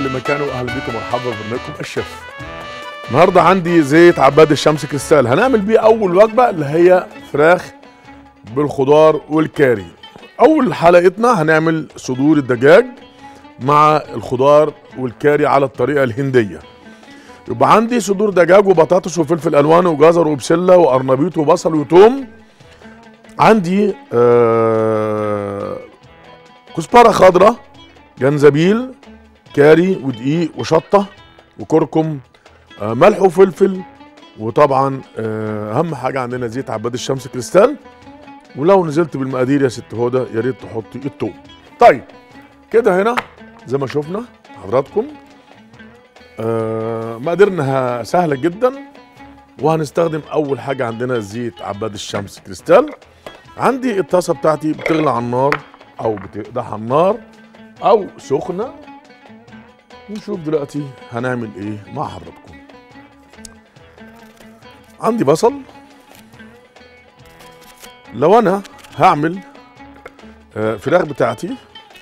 كل مكان واهلا بكم مرحبا ببرنامجكم الشيف النهارده عندي زيت عباد الشمس كريستال هنعمل بيه اول وجبه اللي هي فراخ بالخضار والكاري اول حلقتنا هنعمل صدور الدجاج مع الخضار والكاري على الطريقه الهنديه يبقى عندي صدور دجاج وبطاطس وفلفل الوان وجزر وبسله وقرنبيط وبصل وتوم عندي آه كزبره خضراء جنزبيل كاري ودقيق وشطه وكركم آه ملح وفلفل وطبعا آه اهم حاجه عندنا زيت عباد الشمس كريستال ولو نزلت بالمقادير يا ست هدى يا ريت تحطي التوم طيب كده هنا زي ما شفنا حضراتكم آه مقاديرنا سهله جدا وهنستخدم اول حاجه عندنا زيت عباد الشمس كريستال عندي الطاسه بتاعتي بتغلى على النار او بتقدح على النار او سخنه نشوف دلوقتي هنعمل ايه مع حضراتكم عندي بصل لو انا هعمل آه فراخ بتاعتي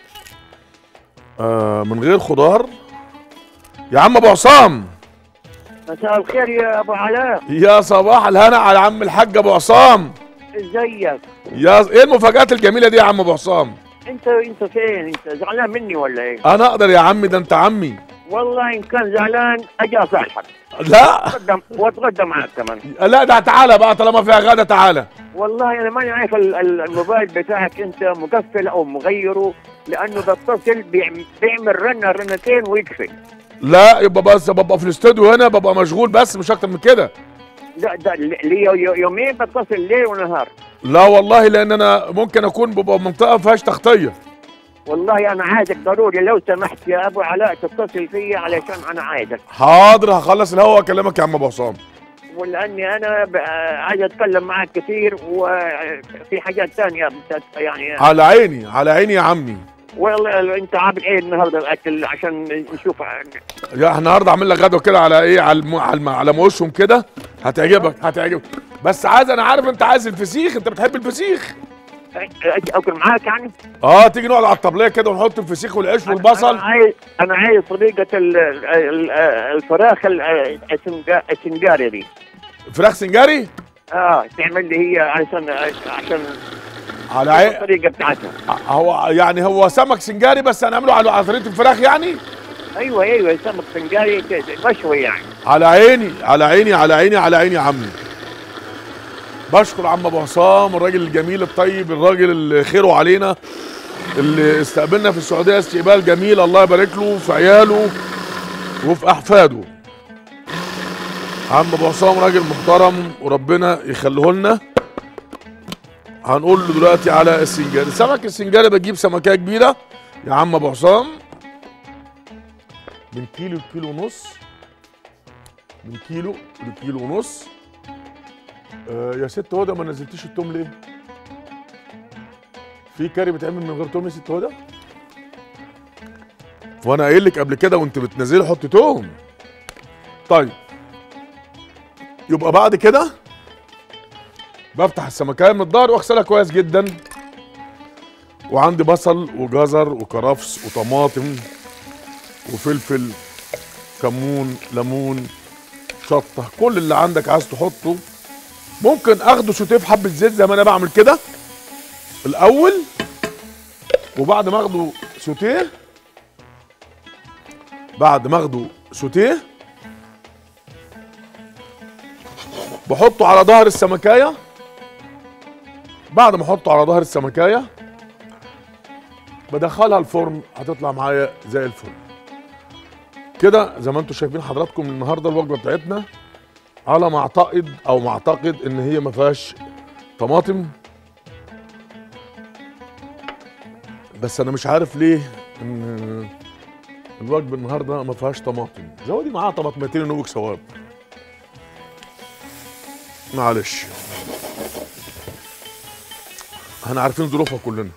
آه من غير خضار يا عم ابو عصام مساء الخير يا ابو علاء يا صباح الهنا على عم الحاج ابو عصام ازيك يا ايه المفاجآت الجميله دي يا عم ابو عصام انت انت فين انت زعلان مني ولا ايه انا اقدر يا عمي ده انت عمي والله ان كان زعلان اجي اصحك لا اتقدم واتغدى معك كمان لا ده تعالى بقى طالما فيها غدا تعالى والله انا ماني عارف ال- ال- الموبايل بتاعك انت مقفل او مغيره لانه بتصل بيعم- بيعمل رنه رنتين ويقفل لا يبقى بس ببقى في الاستوديو هنا ببقى مشغول بس مش اكتر من كده لا ده لي يو- يومين بتصل ليل ونهار لا والله لان انا ممكن اكون ببقى منطقه ما فيهاش تغطيه والله انا عايزك ضروري لو سمحت يا ابو علاء تتصل فيا علشان انا عايزك حاضر هخلص الهوا واكلمك يا عم ابو عصام ولاني انا ب- عايز اتكلم معك كثير وفي حاجات ثانيه بت- يعني على عيني على عيني يا عمي والله انت عامل ايه النهارده الاكل عشان نشوف يا احنا النهارده عامل لك غدا كده على ايه على الم... على, الم... على موشهم كده هتعجبك هتعجبك بس عايز انا عارف انت عايز الفسيخ انت بتحب الفسيخ اجي اكل معاك يعني اه تيجي نقعد على الطبليه كده ونحط الفسيخ والعيش انا والبصل عايز انا عايز طريقه ال- ال- الفراخ ال- السنجا- السنجاري دي فراخ سنجاري اه تعمل لي هي عشان عشان على عين الطريقه بتاعتها هو يعني هو سمك سنجاري بس هنعمله على على طريقه الفراخ يعني ايوه ايوه سمك سنجاري مشوي يعني على عيني على عيني على عيني على عيني يا عمي بشكر عم ابو عصام الراجل الجميل الطيب الراجل اللي خيره علينا اللي استقبلنا في السعوديه استقبال جميل الله يبارك له في عياله وفي احفاده عم ابو عصام راجل محترم وربنا يخليه لنا هنقول له دلوقتي على السنجاري السمك السنجاري بجيب سمكيه كبيره يا عم ابو عصام من كيلو لكيلو ونص من كيلو لكيلو ونص آه يا ست هدى ما نزلتيش التوم ليه؟ في كاري بيتعمل من غير توم يا ست هدى؟ وانا قايل لك قبل كده وانت بتنزلي حط توم طيب يبقى بعد كده بفتح السمكية من الظهر واغسلها كويس جدا وعندي بصل وجزر وكرفس وطماطم وفلفل كمون ليمون شطه كل اللي عندك عايز تحطه ممكن اخده سوتيه في حبه زيت زي ما انا بعمل كده الاول وبعد ما اخده سوتيه بعد ما اخده سوتيه بحطه على ظهر السمكايه بعد ما احطه على ظهر السمكايه بدخلها الفرن هتطلع معايا زي الفل كده زي ما انتم شايفين حضراتكم النهارده الوجبه بتاعتنا على ما اعتقد او ما اعتقد ان هي ما فيهاش طماطم بس انا مش عارف ليه ان الوجبه النهارده ما فيهاش طماطم زودي معاها طماطمتين نوك ثواب معلش احنا عارفين ظروفها كلنا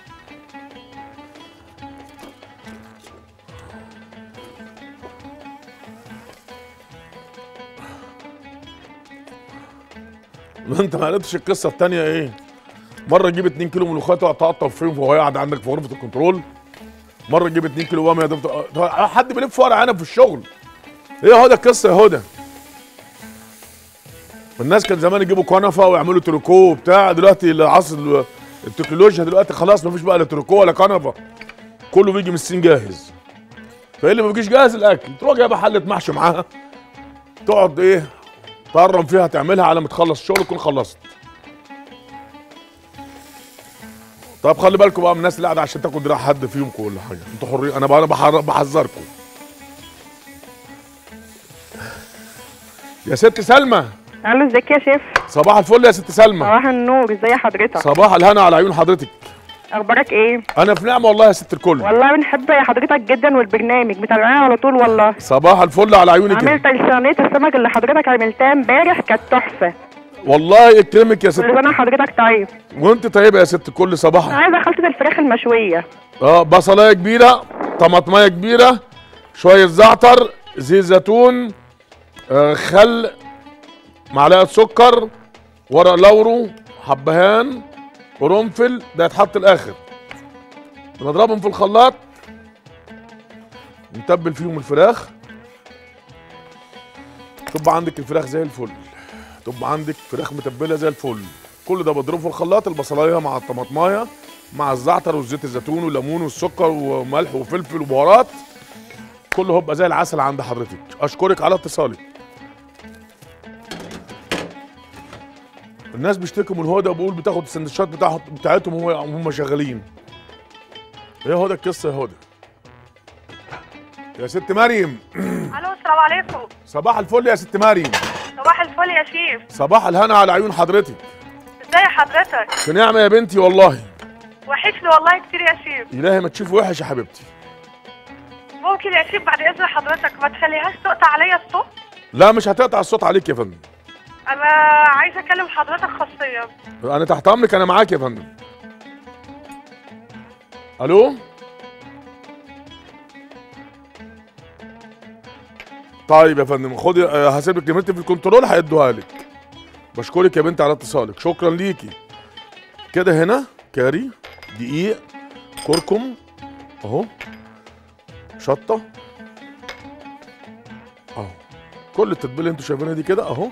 ما انت ما قلتش القصه الثانيه ايه مره تجيب 2 كيلو ملوخيه تقعد تقطع فيهم وهو قاعد عندك في غرفه الكنترول مره تجيب 2 كيلو باميه ده- حد بيلف ورق عنب في الشغل ايه يا هدى القصه يا هدى الناس كان زمان يجيبوا كنفه ويعملوا تريكو وبتاع دلوقتي العصر ال- التكنولوجيا دلوقتي خلاص مفيش بقى لا تريكو ولا كنفه كله بيجي من الصين جاهز فايه اللي ما بيجيش جاهز الاكل تروح جايبه حله محشي معاها تقعد ايه تقرم فيها تعملها على ما تخلص الشغل تكون خلصت طب خلي بالكم بقى من الناس اللي قاعده عشان تاكل دراع حد فيهم كل حاجه انتوا حرين انا بقى انا بحر- بحذركم يا ست سلمى الو ازيك يا شيف صباح الفل يا ست سلمى صباح النور ازي حضرتك صباح الهنا على عيون حضرتك اخبارك ايه انا في نعمه والله يا ست الكل والله بنحب حضرتك جدا والبرنامج متابعين على طول والله صباح الفل على عيونك يا- عملت صينيه السمك اللي حضرتك عملتها امبارح كانت تحفه والله يكرمك يا ست كل سنه حضرتك طيب وانت طيبه يا ست الكل صباح انا عايزه خلطه الفراخ المشويه اه بصلايه كبيره طماطمايه كبيره شويه زعتر زيت زيتون آه خل معلقه سكر ورق لورو حبهان قرنفل ده يتحط الاخر نضربهم في الخلاط نتبل فيهم الفراخ تبقى عندك الفراخ زي الفل تبقى عندك فراخ متبله زي الفل كل ده بضربه في الخلاط البصلايه مع الطماطمايه مع الزعتر والزيت الزيتون والليمون والسكر وملح وفلفل وبهارات كله هيبقى زي العسل عند حضرتك اشكرك على اتصالك الناس بيشتكوا من هدى بيقول بتاخد السندوتشات بتاعهم بتاعتهم وهم هم شغالين ايه هدى القصه يا هدى يا ست مريم الو السلام عليكم صباح الفل يا ست مريم صباح الفل يا شيف صباح الهنا على عيون حضرتك ازاي حضرتك في نعمه يا بنتي والله وحشني والله كتير يا شيف الهي ما تشوف وحش يا حبيبتي ممكن يا شيف بعد اذن حضرتك ما تخليهاش تقطع عليا الصوت لا مش هتقطع الصوت عليك يا فندم انا عايزه اكلم حضرتك خاصيا انا تحت امرك انا معاك يا فندم الو طيب يا فندم خدي آه، هسيب لك نمرتي في الكنترول هيدوها لك بشكرك يا بنتي على اتصالك شكرا ليكي كده هنا كاري دقيق كركم اهو شطه اهو كل التتبيله اللي انتوا شايفينها دي كده اهو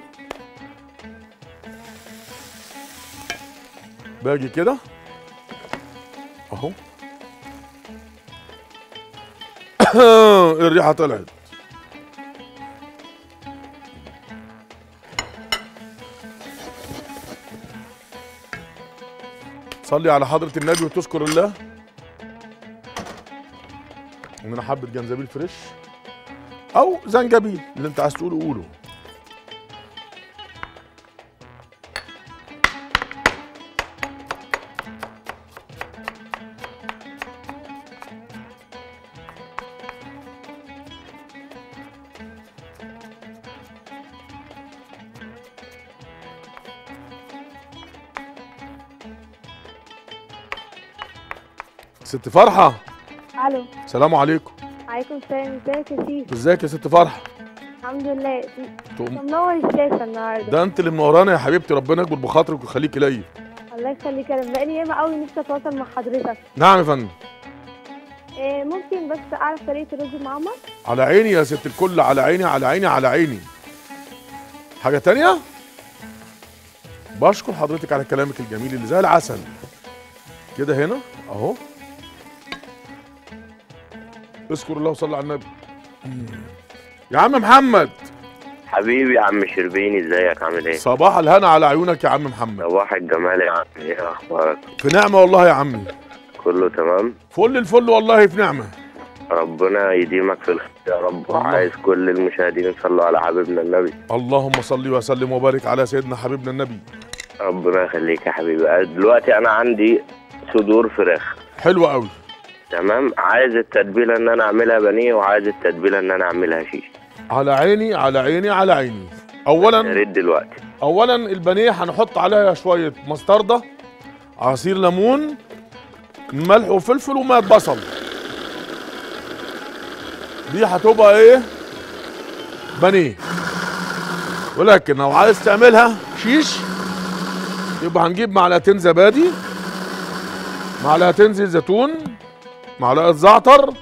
باجي كده اهو الريحه طلعت صلي على حضرة النبي وتذكر الله عندنا حبة جنزبيل فريش أو زنجبيل اللي أنت عايز تقوله قوله ست فرحة الو سلام عليكم عليكم السلام ازيك يا سيف ازيك يا ست فرحة الحمد لله تقوم منور الشاشه النهارده ده انت اللي منورانا يا حبيبتي ربنا يكبر بخاطرك ويخليكي ليا الله يخليك انا بقالي ياما قوي نفسي اتواصل مع حضرتك نعم يا فندم إيه ممكن بس اعرف طريقه الرز المعمر على عيني يا ست الكل على عيني على عيني على عيني حاجة تانية بشكر حضرتك على كلامك الجميل اللي زي العسل كده هنا اهو اذكر الله وصلي على النبي يا عم محمد حبيبي يا عم شربيني ازيك عامل ايه؟ صباح الهنا على عيونك يا عم محمد صباح الجمال يا عم ايه اخبارك؟ في نعمة والله يا عمي كله تمام؟ فل الفل والله في نعمة ربنا يديمك في الخير يا رب وعايز كل المشاهدين يصلوا على حبيبنا النبي اللهم صل وسلم وبارك على سيدنا حبيبنا النبي ربنا يخليك يا حبيبي دلوقتي انا عندي صدور فراخ حلو قوي تمام عايز التتبيله ان انا اعملها بانيه وعايز التتبيله ان انا اعملها شيش على عيني على عيني على عيني يا اولا ريت دلوقتي اولا البانيه هنحط عليها شويه مستردة عصير ليمون ملح وفلفل وماء بصل دي هتبقى ايه بانيه ولكن لو عايز تعملها شيش يبقى هنجيب معلقتين زبادي معلقتين زيت زيتون معلقه زعتر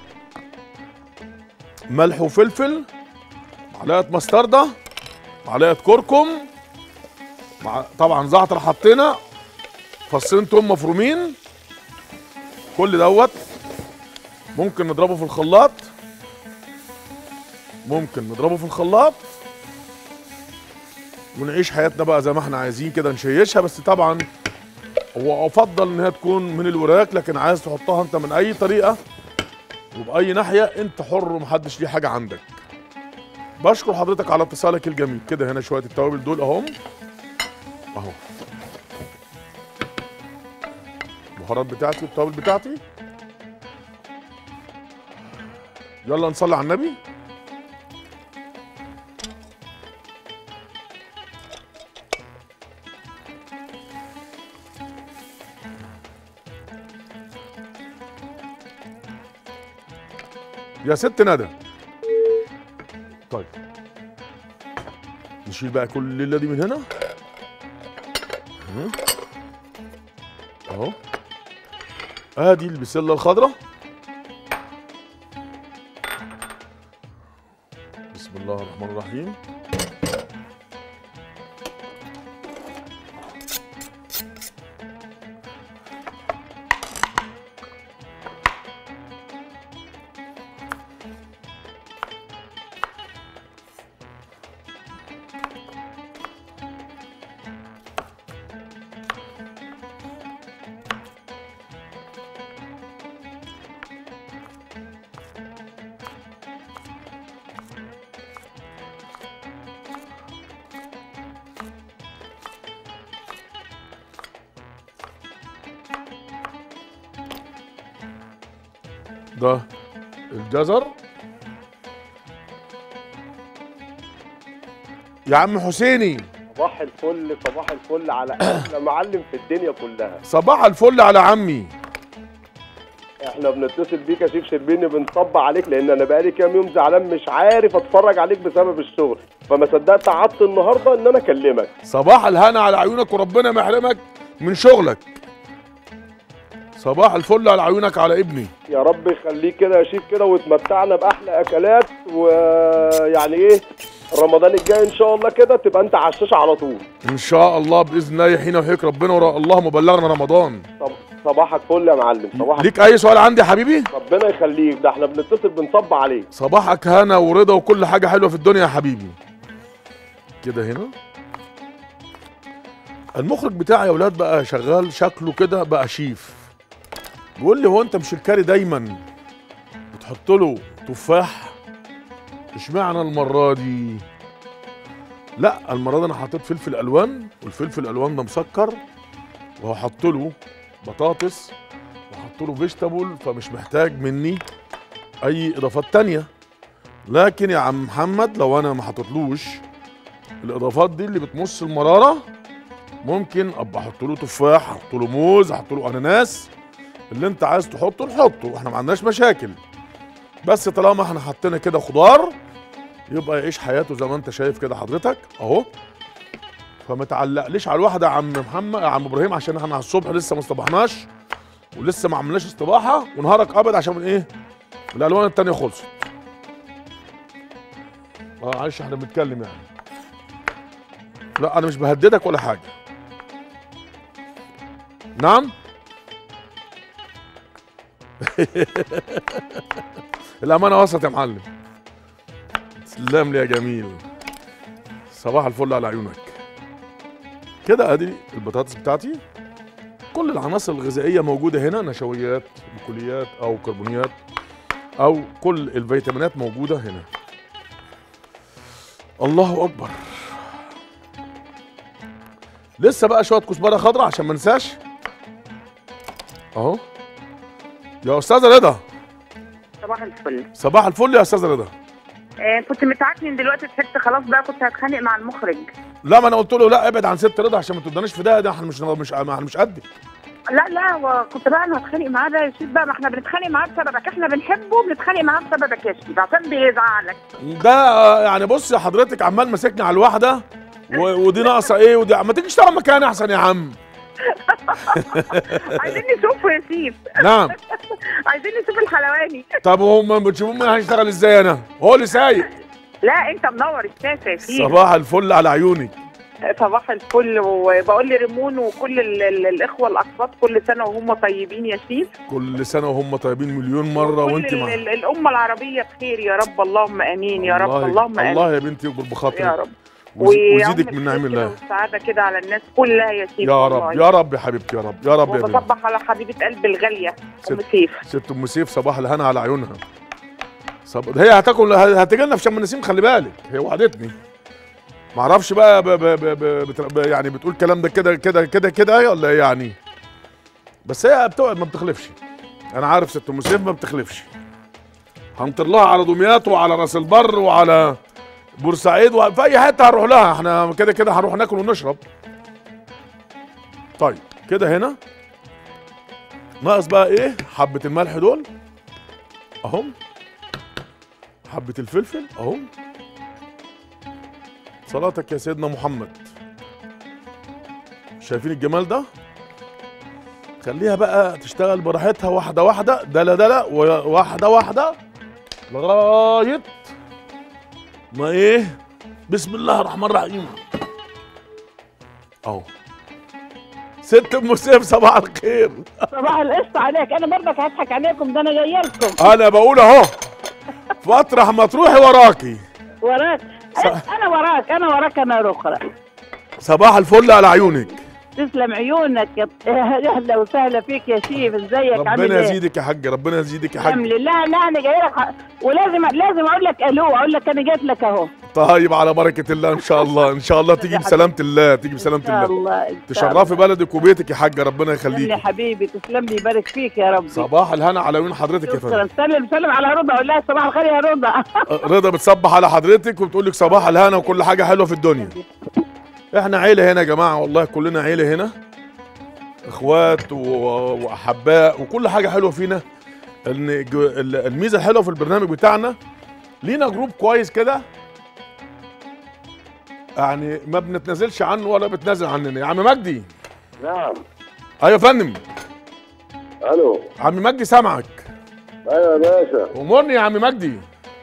ملح وفلفل معلقه مستردة معلقه كركم مع... طبعا زعتر حطينا فصين توم مفرومين كل دوت ممكن نضربه في الخلاط ممكن نضربه في الخلاط ونعيش حياتنا بقى زي ما احنا عايزين كده نشيشها بس طبعا هو افضل ان هي تكون من الوراك لكن عايز تحطها انت من اي طريقه وباي ناحيه انت حر ومحدش ليه حاجه عندك بشكر حضرتك على اتصالك الجميل كده هنا شويه التوابل دول اهم اهو البهارات بتاعتي والتوابل بتاعتي يلا نصلي على النبي يا ست ندى طيب نشيل بقى كل الليله دي من هنا اهو. اهو ادي البسله الخضراء بسم الله الرحمن الرحيم ده الجزر يا عم حسيني صباح الفل صباح الفل على احلى معلم في الدنيا كلها صباح الفل على عمي احنا بنتصل بيك يا شيف شربيني بنصب عليك لان انا بقالي كام يوم زعلان مش عارف اتفرج عليك بسبب الشغل فما صدقت قعدت النهارده ان انا اكلمك صباح الهنا على عيونك وربنا ما يحرمك من شغلك صباح الفل على عيونك على ابني يا رب يخليك كده يا شيف كده وتمتعنا باحلى اكلات ويعني ايه رمضان الجاي ان شاء الله كده تبقى انت على الشاشه على طول ان شاء الله باذن الله يحيينا ويحييك ربنا ورا اللهم بلغنا رمضان طب صباحك فل يا معلم صباحك ليك اي سؤال عندي يا حبيبي ربنا يخليك ده احنا بنتصل بنصب عليك صباحك هنا ورضا وكل حاجه حلوه في الدنيا يا حبيبي كده هنا المخرج بتاعي يا ولاد بقى شغال شكله كده بقى شيف بيقول لي هو انت مش الكاري دايما بتحط له تفاح اشمعنى المره دي لا المره دي انا حطيت فلفل الوان والفلفل الالوان ده مسكر وهحط له بطاطس وحط له فيجيتابل فمش محتاج مني اي اضافات تانية لكن يا عم محمد لو انا ما حطيتلوش الاضافات دي اللي بتمص المراره ممكن ابقى احط له تفاح احط له موز احط له اناناس اللي انت عايز تحطه نحطه احنا ما عندناش مشاكل بس طالما احنا حطينا كده خضار يبقى يعيش حياته زي ما انت شايف كده حضرتك اهو فما تعلقليش على الواحده يا عم محمد يا عم ابراهيم عشان احنا على الصبح لسه ما اصطبحناش ولسه ما عملناش استباحه ونهارك ابيض عشان من ايه الالوان التانية خلصت اه معلش احنا بنتكلم يعني لا انا مش بهددك ولا حاجه نعم الامانه وسط يا معلم تسلم لي يا جميل صباح الفل على عيونك كده ادي البطاطس بتاعتي كل العناصر الغذائيه موجوده هنا نشويات بكليات او كربونيات او كل الفيتامينات موجوده هنا الله اكبر لسه بقى شويه كزبره خضراء عشان ما ننساش اهو يا استاذه رضا صباح الفل صباح الفل يا استاذه رضا آه كنت متعكنن دلوقتي ضحكت خلاص بقى كنت هتخانق مع المخرج لا ما انا قلت له لا ابعد عن ست رضا عشان ما تدناش في ده ده احنا مش مش احنا مش قدك لا لا وكنت بقى انا هتخانق معاه ده يا شيخ بقى ما احنا بنتخانق معاه بسببك احنا بنحبه بنتخانق معاه بسببك يا شيخ عشان بيزعلك ده آه، يعني بص يا حضرتك عمال ماسكني على الواحده و- ودي ناقصه ايه ودي ما تيجي تشتغل مكاني احسن يا عم عايزين نشوفه يا سيف نعم عايزين نشوف الحلواني طب هم بتشوفوا مين هيشتغل ازاي انا هو اللي سايق لا انت منور الشاشه يا سيف صباح الفل على عيوني صباح الفل وبقول لريمون وكل ال ال الاخوه الاقساط كل سنه وهم طيبين يا سيف كل سنه وهم طيبين مليون مره كل وانت ال- مع ال- الامه العربيه بخير يا رب اللهم امين يا رب الله- اللهم امين الله يا بنتي يكبر يا بخاطرك رب وزي- ويزيدك ويعم من نعم الخير الله والسعاده كده على الناس كلها يا سيف يا رب والله. يا رب يا حبيبتي يا رب يا رب يا بنتي وبصبح على حبيبه قلبي الغاليه ام ست- سيف ست ام سيف صباح الهنا على عيونها صب... هي هتاكل هتجي لنا في شم النسيم خلي بالك هي وعدتني ما اعرفش بقى ب... ب... ب... ب... بت... ب... يعني بتقول الكلام ده كده كده كده كده ولا إيه يعني بس هي بتقعد ما بتخلفش انا عارف ست ام سيف ما بتخلفش هنطر لها على دمياط وعلى راس البر وعلى بورسعيد وفي اي حته هنروح لها احنا كده كده هنروح ناكل ونشرب طيب كده هنا ناقص بقى ايه حبة الملح دول اهم حبة الفلفل اهم صلاتك يا سيدنا محمد شايفين الجمال ده خليها بقى تشتغل براحتها واحدة واحدة دلا دلا وواحدة واحدة لغاية ما ايه بسم الله الرحمن الرحيم اهو ست ام سيف صباح الخير صباح القشطة عليك انا برضك هضحك عليكم ده انا جايه لكم انا بقول اهو مطرح ما تروحي وراكي وراك صح. انا وراك انا وراك انا رخرة صباح الفل على عيونك تسلم عيونك يا يا اهلا وسهلا فيك يا شيف ازيك عامل ربنا ايه؟ يزيدك يا حاج ربنا يزيدك يا تسلم حاج لي. لا لا انا جاي لك ح- ولازم لازم اقول لك الو اقول لك انا جيت لك اهو طيب على بركه الله ان شاء الله ان شاء الله تيجي بسلامه الله تيجي ان بسلامه شاء الله الله إن شاء تشرفي الله. بلدك وبيتك يا حاجه ربنا تسلم لي يخليك حبيبي تسلم لي يبارك فيك يا رب صباح الهنا على عيون حضرتك يا شكرا فندم سلم سلم على رضا اقول لها صباح الخير يا رضا رضا بتصبح على حضرتك وبتقول لك صباح الهنا وكل حاجه حلوه في الدنيا احنا عيله هنا يا جماعه والله كلنا عيله هنا اخوات و- واحباء وكل حاجه حلوه فينا ان جو- ال- الميزه الحلوه في البرنامج بتاعنا لينا جروب كويس كده يعني ما بنتنازلش عنه ولا بتنازل عننا يا عم مجدي نعم ايوه يا فندم الو عم مجدي سامعك ايوه يا باشا امرني يا عم مجدي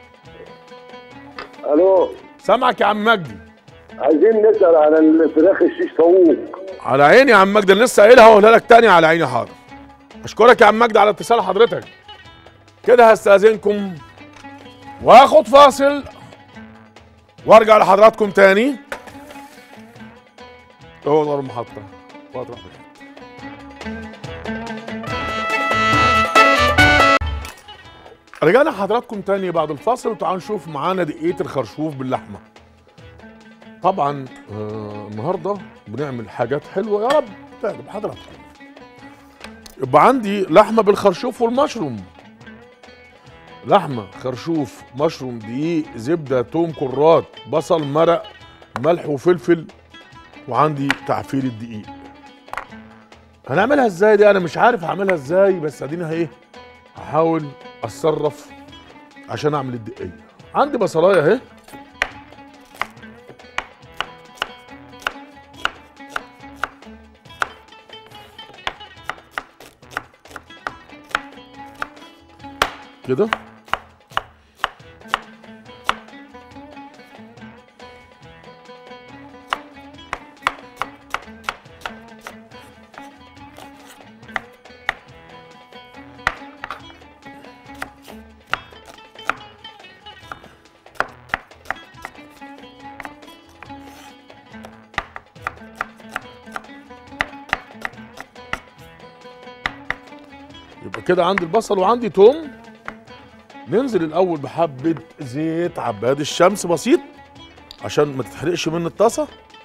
الو سامعك يا عم مجدي عايزين نسال عن الفراخ الشيش طاووق على عيني يا عم مجدي انا لسه قايلها واقولها لك تاني على عيني حاضر اشكرك يا عم مجدي على اتصال حضرتك كده هستاذنكم واخد فاصل وارجع لحضراتكم تاني هو دار المحطة واطرح بيه. رجعنا حضراتكم تاني بعد الفاصل وتعالوا نشوف معانا دقيقة الخرشوف باللحمة طبعا آه النهارده بنعمل حاجات حلوه يا رب تعجب حضراتكم يبقى عندي لحمه بالخرشوف والمشروم لحمه خرشوف مشروم دقيق زبده توم كرات بصل مرق ملح وفلفل وعندي تعفير الدقيق هنعملها ازاي دي انا مش عارف هعملها ازاي بس ادينا ايه هحاول اتصرف عشان اعمل الدقيه عندي بصلايه اهي كده يبقى كده عندي البصل وعندي توم ننزل الاول بحبه زيت عباد الشمس بسيط عشان ما تتحرقش من الطاسه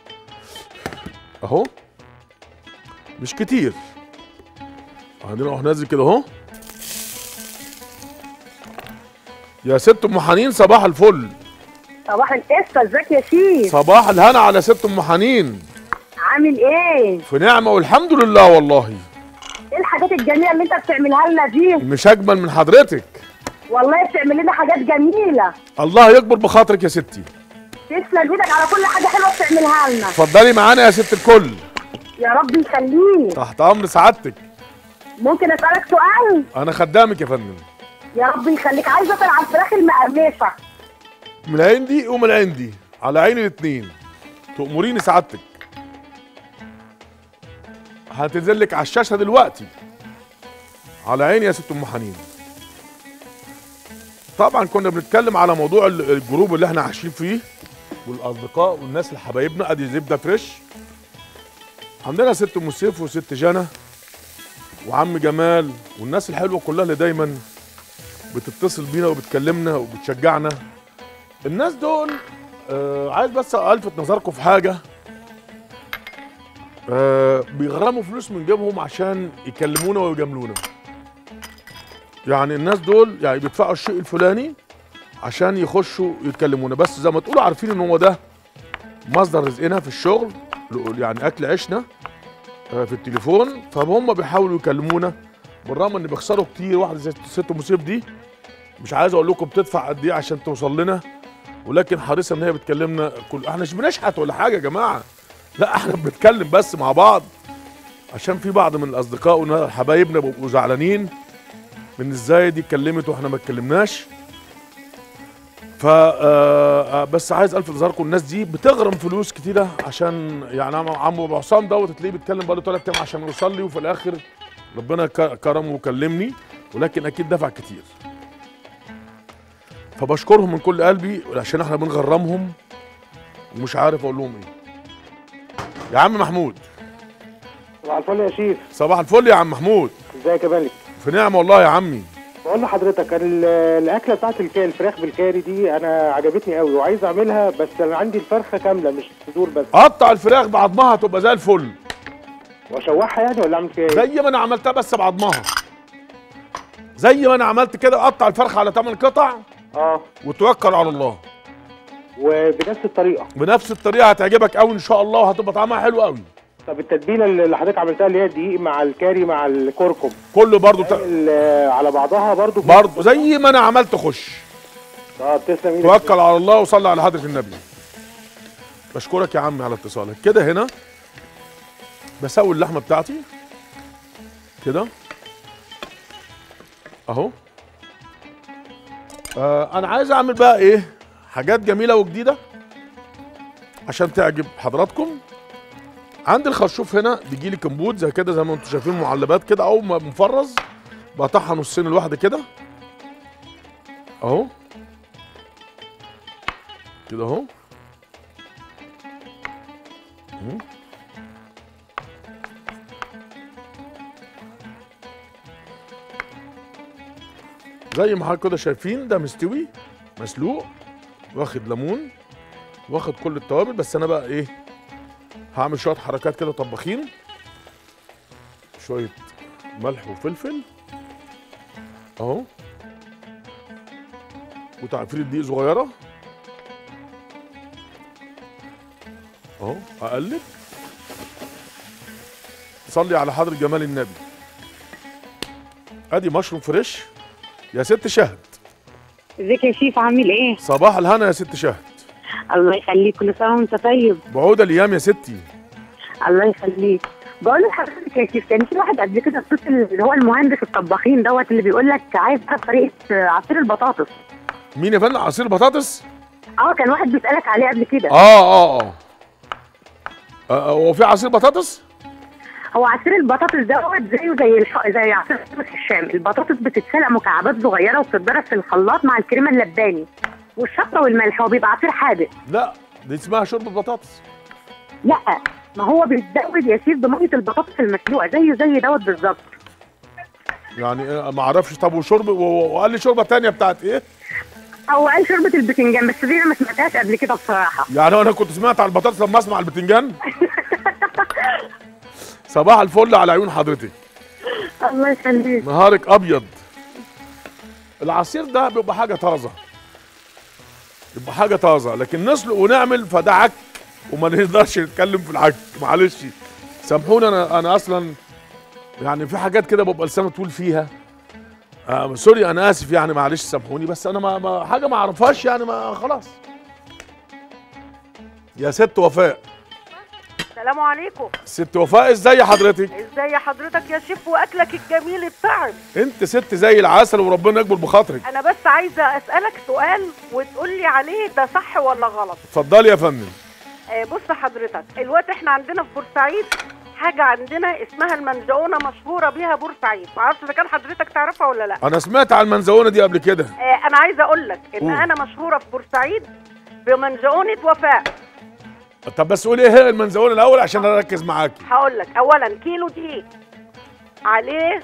اهو مش كتير بعدين اروح نازل كده اهو يا ست ام حنين صباح الفل صباح القشطه ازيك يا شيف صباح الهنا على ست ام حنين عامل ايه في نعمه والحمد لله والله ايه الحاجات الجميله اللي انت بتعملها لنا دي مش اجمل من حضرتك والله بتعمل لنا حاجات جميله الله يكبر بخاطرك يا ستي تسلم ايدك على كل حاجه حلوه بتعملها لنا اتفضلي معانا يا ست الكل يا رب يخليني تحت امر سعادتك ممكن اسالك سؤال انا خدامك يا فندم يا رب يخليك عايزه اسال على الفراخ المقرمشه من عندي ومن عندي على عيني الاثنين تأمريني سعادتك هتنزل لك على الشاشه دلوقتي على عيني يا ست ام حنين طبعا كنا بنتكلم على موضوع ال- الجروب اللي احنا عايشين فيه والاصدقاء والناس اللي حبايبنا ادي زبده فريش عندنا ست ام سيف وست جنى وعم جمال والناس الحلوه كلها اللي دايما بتتصل بينا وبتكلمنا وبتشجعنا الناس دول آه عايز بس الفت نظركم في حاجه آه بيغرموا فلوس من جيبهم عشان يكلمونا ويجاملونا يعني الناس دول يعني بيدفعوا الشيء الفلاني عشان يخشوا يتكلمونا بس زي ما تقولوا عارفين ان هو ده مصدر رزقنا في الشغل يعني اكل عيشنا آه، في التليفون فهم بيحاولوا يكلمونا بالرغم ان بيخسروا كتير واحده زي ست مصيب دي مش عايز اقول لكم بتدفع قد ايه عشان توصل لنا ولكن حريصه ان هي بتكلمنا كل احنا مش بنشحت ولا حاجه يا جماعه لا احنا بنتكلم بس مع بعض عشان في بعض من الاصدقاء وحبايبنا بيبقوا زعلانين من ازاي دي اتكلمت واحنا ما اتكلمناش ف آه، آه، بس عايز الفت نظركم الناس دي بتغرم فلوس كتيره عشان يعني عم عم ابو حسام دوت تلاقيه بيتكلم بقاله ثلاث ايام عشان يوصل لي وفي الاخر ربنا ك- كرمه وكلمني ولكن اكيد دفع كتير فبشكرهم من كل قلبي عشان احنا بنغرمهم ومش عارف اقول لهم ايه يا عم محمود صباح الفل يا شيف صباح الفل يا عم محمود ازيك يا مالك في نعمه والله يا عمي بقول لحضرتك ال- الاكله بتاعت الكا- الفراخ بالكاري دي انا عجبتني قوي وعايز اعملها بس انا عندي الفرخه كامله مش صدور بس قطع الفراخ بعضمها تبقى زي الفل واشوحها يعني ولا اعمل فيها ايه؟ زي ما انا عملتها بس بعضمها زي ما انا عملت كده قطع الفرخه على 8 قطع اه وتوكل على الله وبنفس الطريقه بنفس الطريقه هتعجبك قوي ان شاء الله وهتبقى طعمها حلو قوي طب التتبيله اللي حضرتك عملتها اللي هي الدقيق مع الكاري مع الكركم كله برضو ت... ال- على بعضها برضو برضو زي ما انا عملت خش اه بتسلم ايدك توكل على الله وصلي على حضره النبي بشكرك يا عمي على اتصالك كده هنا بسوي اللحمه بتاعتي كده اهو آه انا عايز اعمل بقى ايه حاجات جميله وجديده عشان تعجب حضراتكم عندي الخرشوف هنا بيجي لي كمبود زي كده زي ما انتم شايفين معلبات كده او مفرز بقطعها نصين الواحده كده اهو كده اهو مم. زي ما حضرتك كده شايفين ده مستوي مسلوق واخد ليمون واخد كل التوابل بس انا بقى ايه هعمل شويه حركات كده طباخين شويه ملح وفلفل اهو وتعفير دقيق صغيره اهو اقلب صلي على حضرة جمال النبي ادي مشروم فريش يا ست شهد ازيك يا شيف عامل ايه؟ صباح الهنا يا ست شهد الله يخليك كل سنه وانت طيب بعودة الايام يا ستي الله يخليك بقول لحضرتك يا شيف كان في واحد قبل كده اتصل اللي هو المهندس الطباخين دوت اللي بيقول لك عايز تعرف طريقه عصير البطاطس مين يا فندم عصير بطاطس اه كان واحد بيسالك عليه قبل كده اه اه اه آه، هو في عصير بطاطس هو عصير البطاطس دوت زيه زي الح... زي عصير البطاطس الشام البطاطس بتتسلق مكعبات صغيره وبتتضرب في الخلاط مع الكريمه اللباني والشطه والملح هو بيبقى عصير حادق لا دي اسمها شوربه بطاطس لا ما هو بيتزود يا سيف بميه البطاطس المسلوقه زيه زي دوت بالظبط يعني آه، ما اعرفش طب وشرب و- وقال لي شوربه تانية بتاعت ايه هو قال شوربه البتنجان بس دي انا ما سمعتهاش قبل كده بصراحه يعني انا كنت سمعت على البطاطس لما اسمع البتنجان صباح الفل على عيون حضرتك الله يخليك نهارك ابيض العصير ده بيبقى حاجه طازه يبقى حاجه طازه لكن نسلق ونعمل فده عك وما نقدرش نتكلم في العك معلش سامحوني انا انا اصلا يعني في حاجات كده ببقى لساني طول فيها آه سوري انا اسف يعني معلش سامحوني بس انا ما, ما حاجه ما اعرفهاش يعني ما خلاص يا ست وفاء السلام عليكم ست وفاء ازاي حضرتك ازاي حضرتك يا شيف واكلك الجميل الطعم انت ست زي العسل وربنا يكبر بخاطرك انا بس عايزه اسالك سؤال وتقول لي عليه ده صح ولا غلط اتفضلي يا فندم آه بص حضرتك الوقت احنا عندنا في بورسعيد حاجه عندنا اسمها المنجونه مشهوره بيها بورسعيد معرفش اذا كان حضرتك تعرفها ولا لا انا سمعت على المنزونه دي قبل كده آه انا عايزه اقول لك ان قول. انا مشهوره في بورسعيد بمنجونه وفاء طب بس قولي ايه هي المنزونه الاول عشان اركز معاكي هقول لك اولا كيلو دقيق عليه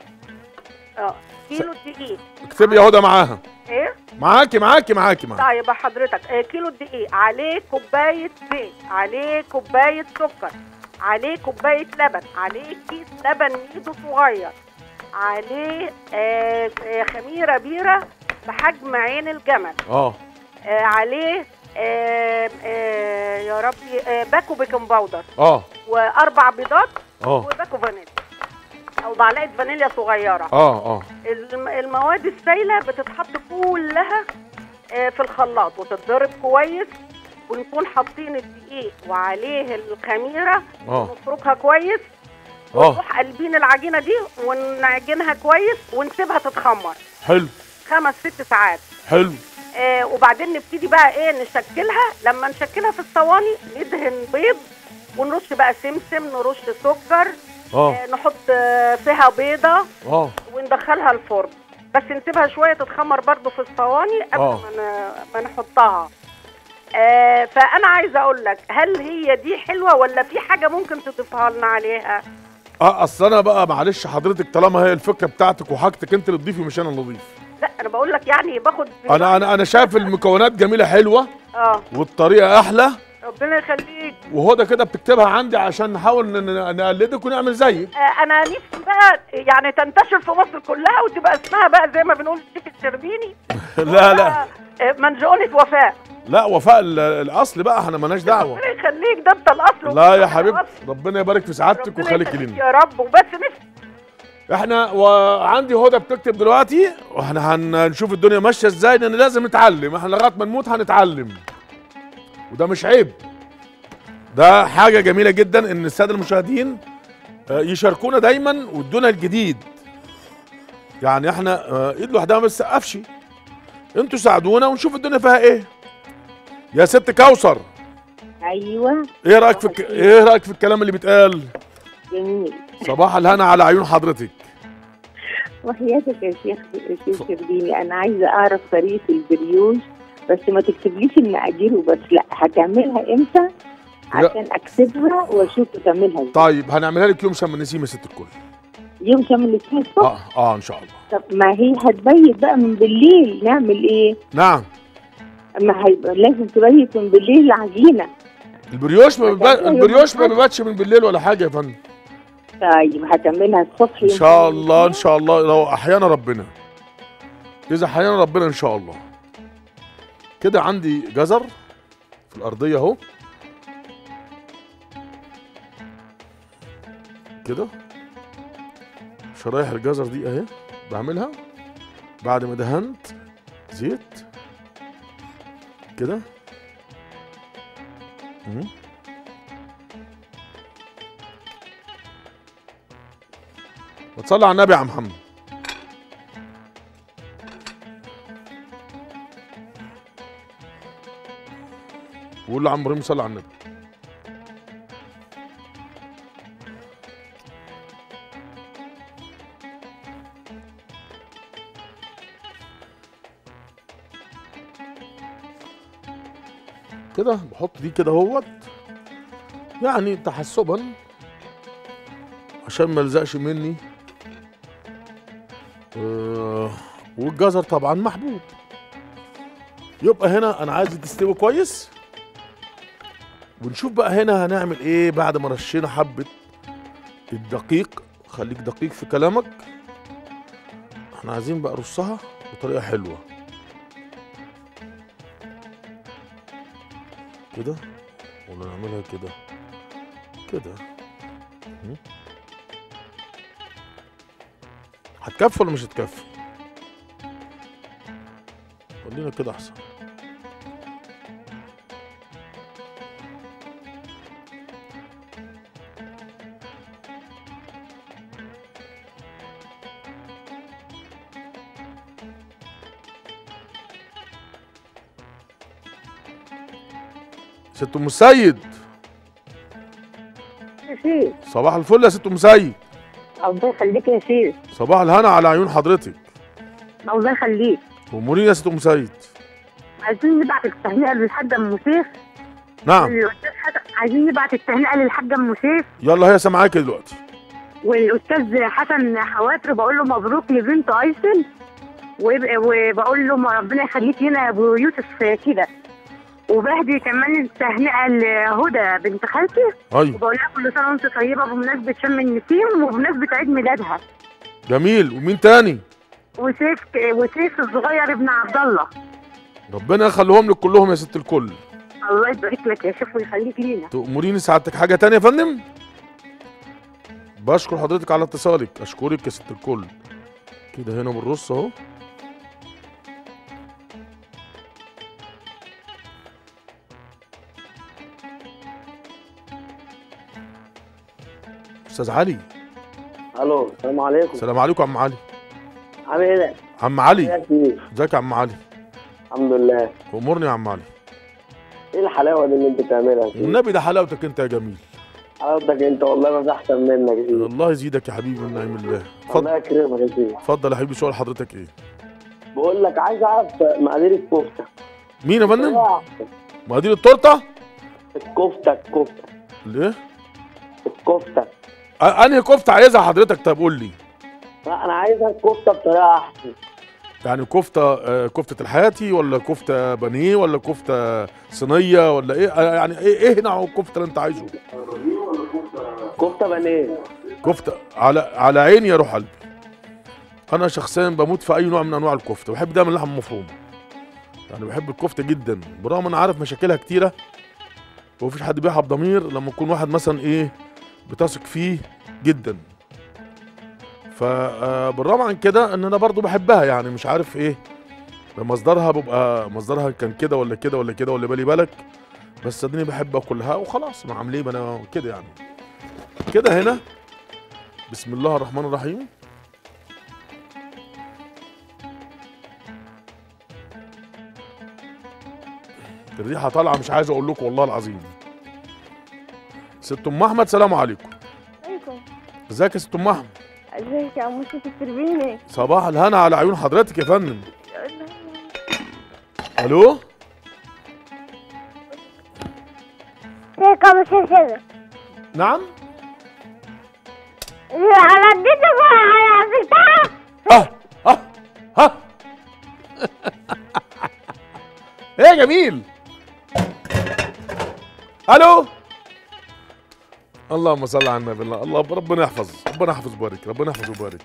اه كيلو دقيق اكتبي يا هدى معاها ايه معاكي معاكي معاكي معاكي طيب يا حضرتك آه كيلو دقيق عليه كوبايه زيت عليه كوبايه سكر عليه كوبايه لبن عليه كيس لبن ميدو صغير عليه آه آه خميره بيره بحجم عين الجمل اه آه عليه آه آه يا ربي آه باكو بيكنج باودر اه واربع بيضات اه وباكو فانيليا او معلقه فانيليا صغيره اه اه الم- المواد السائله بتتحط كلها آه، في الخلاط وتتضرب كويس ونكون حاطين الدقيق وعليه الخميره اه ونفركها كويس اه ونروح قلبين العجينه دي ونعجنها كويس ونسيبها تتخمر حلو خمس ست ساعات حلو آه وبعدين نبتدي بقى ايه نشكلها لما نشكلها في الصواني ندهن بيض ونرش بقى سمسم نرش سكر اه آه نحط آه فيها بيضه اه وندخلها الفرن بس نسيبها شويه تتخمر برضو في الصواني قبل آه. ما ن- ما نحطها آه فانا عايزه اقول لك هل هي دي حلوه ولا في حاجه ممكن تضيفها لنا عليها اه اصل انا بقى معلش حضرتك طالما هي الفكره بتاعتك وحاجتك انت اللي تضيفي مش انا اللي اضيف لا انا بقول لك يعني باخد انا انا انا شايف المكونات جميله حلوه اه والطريقه احلى ربنا يخليك وهدى كده بتكتبها عندي عشان نحاول ن- ن- نقلدك ونعمل زيك آه انا نفسي بقى يعني تنتشر في مصر كلها وتبقى اسمها بقى زي ما بنقول الشيف الشربيني لا لا آه منجونه وفاء لا وفاء ال- الاصل بقى احنا مالناش دعوه ربنا يخليك ده انت الاصل لا يا وأنت حبيبي الأصل. ربنا يبارك في سعادتك ربنا وخليك يخليك لنا يا رب وبس نفسي احنا وعندي هدى بتكتب دلوقتي واحنا هنشوف الدنيا ماشيه ازاي لان لازم نتعلم احنا لغايه ما نموت هنتعلم وده مش عيب ده حاجه جميله جدا ان الساده المشاهدين آه، يشاركونا دايما وادونا الجديد يعني احنا آه، ايد لوحدها ما بتسقفش انتوا ساعدونا ونشوف الدنيا فيها ايه يا ست كوثر ايوه ايه رايك في الك... ايه رايك في الكلام اللي بيتقال جميل صباح الهنا على عيون حضرتك وحياتك يا شيخ شيخ شربيني انا عايزه اعرف طريقه البريوش بس ما تكتبليش المقادير وبس لا هتعملها امتى عشان اكتبها واشوف تعملها ازاي طيب هنعملها لك يوم شم النسيم يا ست الكل يوم شم الاثنين الصبح اه اه ان شاء الله طب ما هي هتبيت بقى من بالليل نعمل ايه نعم ما هيبقى لازم تبيت من بالليل العجينه البريوش ما بيبات هتعملها يوم البريوش ما الأحد. بيباتش من بالليل ولا حاجه يا فندم طيب هتعملها الصبح ان يوم شاء شم الله ان شاء الله لو احيانا ربنا اذا احيانا ربنا ان شاء الله كده عندي جزر في الارضيه اهو كده شرايح الجزر دي اهي بعملها بعد ما دهنت زيت كده مم. وتصلي على النبي يا عم محمد وقول له عم ابراهيم صلي على النبي كده بحط دي كده اهوت يعني تحسبا عشان ما يلزقش مني آه والجزر طبعا محبوب يبقى هنا انا عايز تستوي كويس ونشوف بقى هنا هنعمل ايه بعد ما رشينا حبه الدقيق خليك دقيق في كلامك احنا عايزين بقى نرصها بطريقه حلوه كده ولا نعملها كده كده مم. هتكفي ولا مش هتكفي خلينا كده احسن ست ام السيد يا شيخ صباح الفل يا ست ام سيد الله يخليك يا شيخ صباح الهنا على عيون حضرتك الله يخليك امورين يا ست ام سيد عايزين نبعت التهنئه للحاجه ام سيف نعم والأستاذ حسن- عايزين نبعت التهنئه للحاجه ام سيف يلا هي سامعاك دلوقتي والاستاذ حسن حواتر بقول له مبروك لبنت ايسن ويبقى- وبقول له ما ربنا يخليك لنا يا ابو يوسف كده وبهدي كمان التهنئه لهدى بنت خالتي ايوه وبقول لها كل سنه وانت طيبه بمناسبه شم النسيم وبمناسبه عيد ميلادها جميل ومين تاني وسيف وسيف الصغير ابن عبد الله ربنا يخليهم لك كلهم يا ست الكل الله يبارك لك يا شيخ ويخليك لينا تأمريني سعادتك حاجة تانية يا فندم بشكر حضرتك على اتصالك اشكرك يا ست الكل كده هنا بنرص اهو استاذ علي الو السلام عليكم السلام عليكم يا عم علي عامل ايه ده؟ عم علي يا سيدي ازيك يا عم علي الحمد لله امورني يا عم علي ايه الحلاوه دي اللي انت بتعملها دي؟ والنبي ده حلاوتك انت يا جميل حلاوتك انت والله ما في احسن منك يا سيدي الله يزيدك يا حبيبي من نعيم الله الله يكرمك يا سيدي اتفضل يا حبيبي سؤال حضرتك ايه بقول لك عايز اعرف مقادير الكفته مين يا فندم آه، مقادير التورته الكفته الكفته ليه الكفته أ- انهي كفته عايزها حضرتك طب قول لي لا انا عايزها الكفته بطريقه احسن يعني كفته آه، كفته الحياتي ولا كفته بانيه ولا كفته صينيه ولا ايه آه، يعني ايه ايه نوع الكفته اللي انت عايزه كفته بانيه كفته على على عيني يا روح قلبي انا شخصيا بموت في اي نوع من انواع الكفته بحب دايما اللحم المفروم يعني بحب الكفته جدا برغم انا عارف مشاكلها كتيره ومفيش حد بيها بضمير لما يكون واحد مثلا ايه بتثق فيه جدا فبالرغم عن كده ان انا برضو بحبها يعني مش عارف ايه مصدرها بيبقى مصدرها كان كده ولا كده ولا كده ولا بالي بالك بس اديني بحب اكلها وخلاص ما عامل ايه ما انا كده يعني كده هنا بسم الله الرحمن الرحيم الريحه طالعه مش عايز اقول لكم والله العظيم ست ام احمد سلام عليكم عليكم ازيك يا ست ام احمد ازيك يا ام يوسف التربيني صباح الهنا على عيون حضرتك يا فندم الو ازيك يا ام سلسلة نعم على اديتك على عزلتها اه اه ها ايه يا جميل الو اللهم صل على النبي الله الله ربنا يحفظ ربنا يحفظ ويبارك ربنا يحفظ ويبارك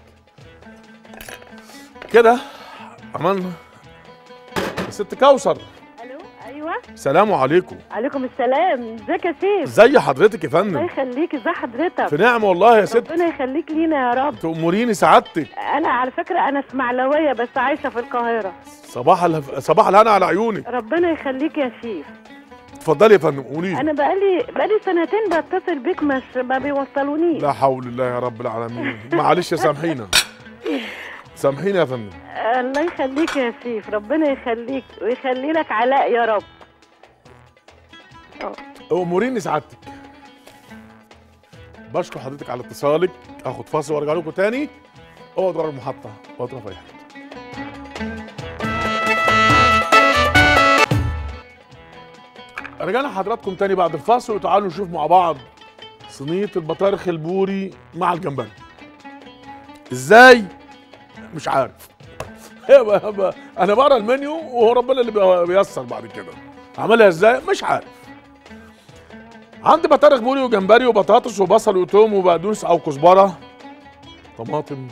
كده عملنا ست كوثر الو ايوه سلام عليكم عليكم السلام ازيك يا سيف ازي حضرتك يا الله فندم يخليك ازي حضرتك في نعمه والله يا ست ربنا يخليك لينا يا رب تأمريني سعادتك انا على فكره انا اسماعيلاويه بس عايشه في القاهره صباح الهف... صباح الهنا على عيونك ربنا يخليك يا شيف اتفضلي يا فندم قولي لي. انا بقالي بقالي سنتين بتصل بيك مش ما بيوصلونيش لا حول الله يا رب العالمين معلش يا سامحينا سامحينا يا فندم الله يخليك يا سيف ربنا يخليك ويخلي لك علاء يا رب اموريني سعادتك بشكر حضرتك على اتصالك اخد فاصل وارجع لكم تاني اقعد ورا المحطه اقعد في اي حته رجعنا حضراتكم تاني بعد الفاصل وتعالوا نشوف مع بعض صينيه البطارخ البوري مع الجمبري ازاي مش عارف هي- هي- انا بقرا المنيو وهو ربنا اللي بي- بييسر بعد كده عملها ازاي مش عارف عندي بطارخ بوري وجمبري وبطاطس وبصل وتوم وبقدونس او كزبره طماطم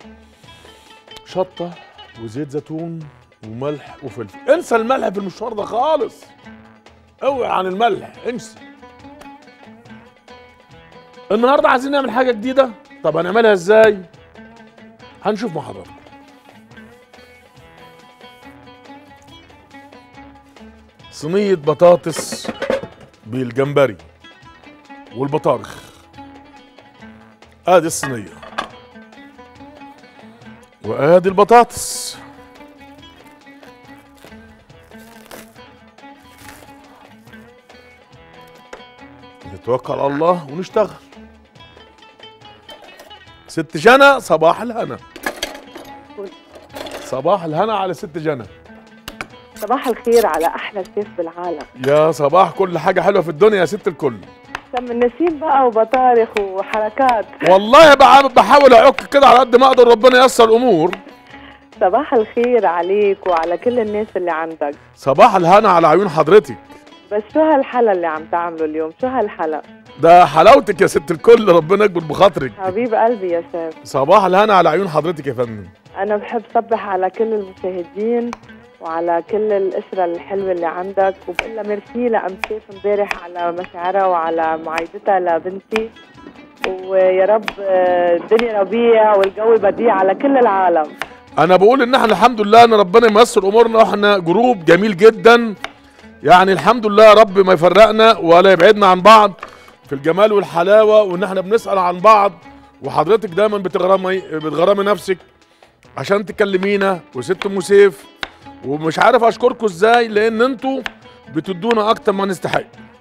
شطه وزيت زيتون وملح وفلفل انسى الملح في المشوار ده خالص اوعي عن الملح انسى النهارده عايزين نعمل حاجه جديده طب هنعملها ازاي هنشوف مع حضراتكم صينيه بطاطس بالجمبري والبطارخ ادي الصينيه وادي البطاطس نتوكل على الله ونشتغل ست جنى صباح الهنا صباح الهنا على ست جنى صباح الخير على احلى سيف بالعالم يا صباح كل حاجة حلوة في الدنيا يا ست الكل سم النسيم بقى وبطارخ وحركات والله بع- بحاول اعك كده على قد ما اقدر ربنا ييسر الامور صباح الخير عليك وعلى كل الناس اللي عندك صباح الهنا على عيون حضرتك بس شو هالحلا اللي عم تعمله اليوم شو هالحلا ده حلاوتك يا ست الكل ربنا يكبر بخاطرك حبيب قلبي يا سيف صباح الهنا على عيون حضرتك يا فندم انا بحب صبح على كل المشاهدين وعلى كل الأسرة الحلوة اللي عندك وبقول لها ميرسي لأم سيف امبارح على مشاعرها وعلى معايدتها لبنتي ويا رب آه، الدنيا ربيع والجو بديع على كل العالم انا بقول ان احنا الحمد لله ان ربنا يميسر امورنا واحنا جروب جميل جدا يعني الحمد لله يا رب ما يفرقنا ولا يبعدنا عن بعض في الجمال والحلاوه وان احنا بنسال عن بعض وحضرتك دايما بتغرمي بتغرمي نفسك عشان تكلمينا وست ام سيف ومش عارف اشكركم ازاي لان انتوا بتدونا اكتر ما نستحق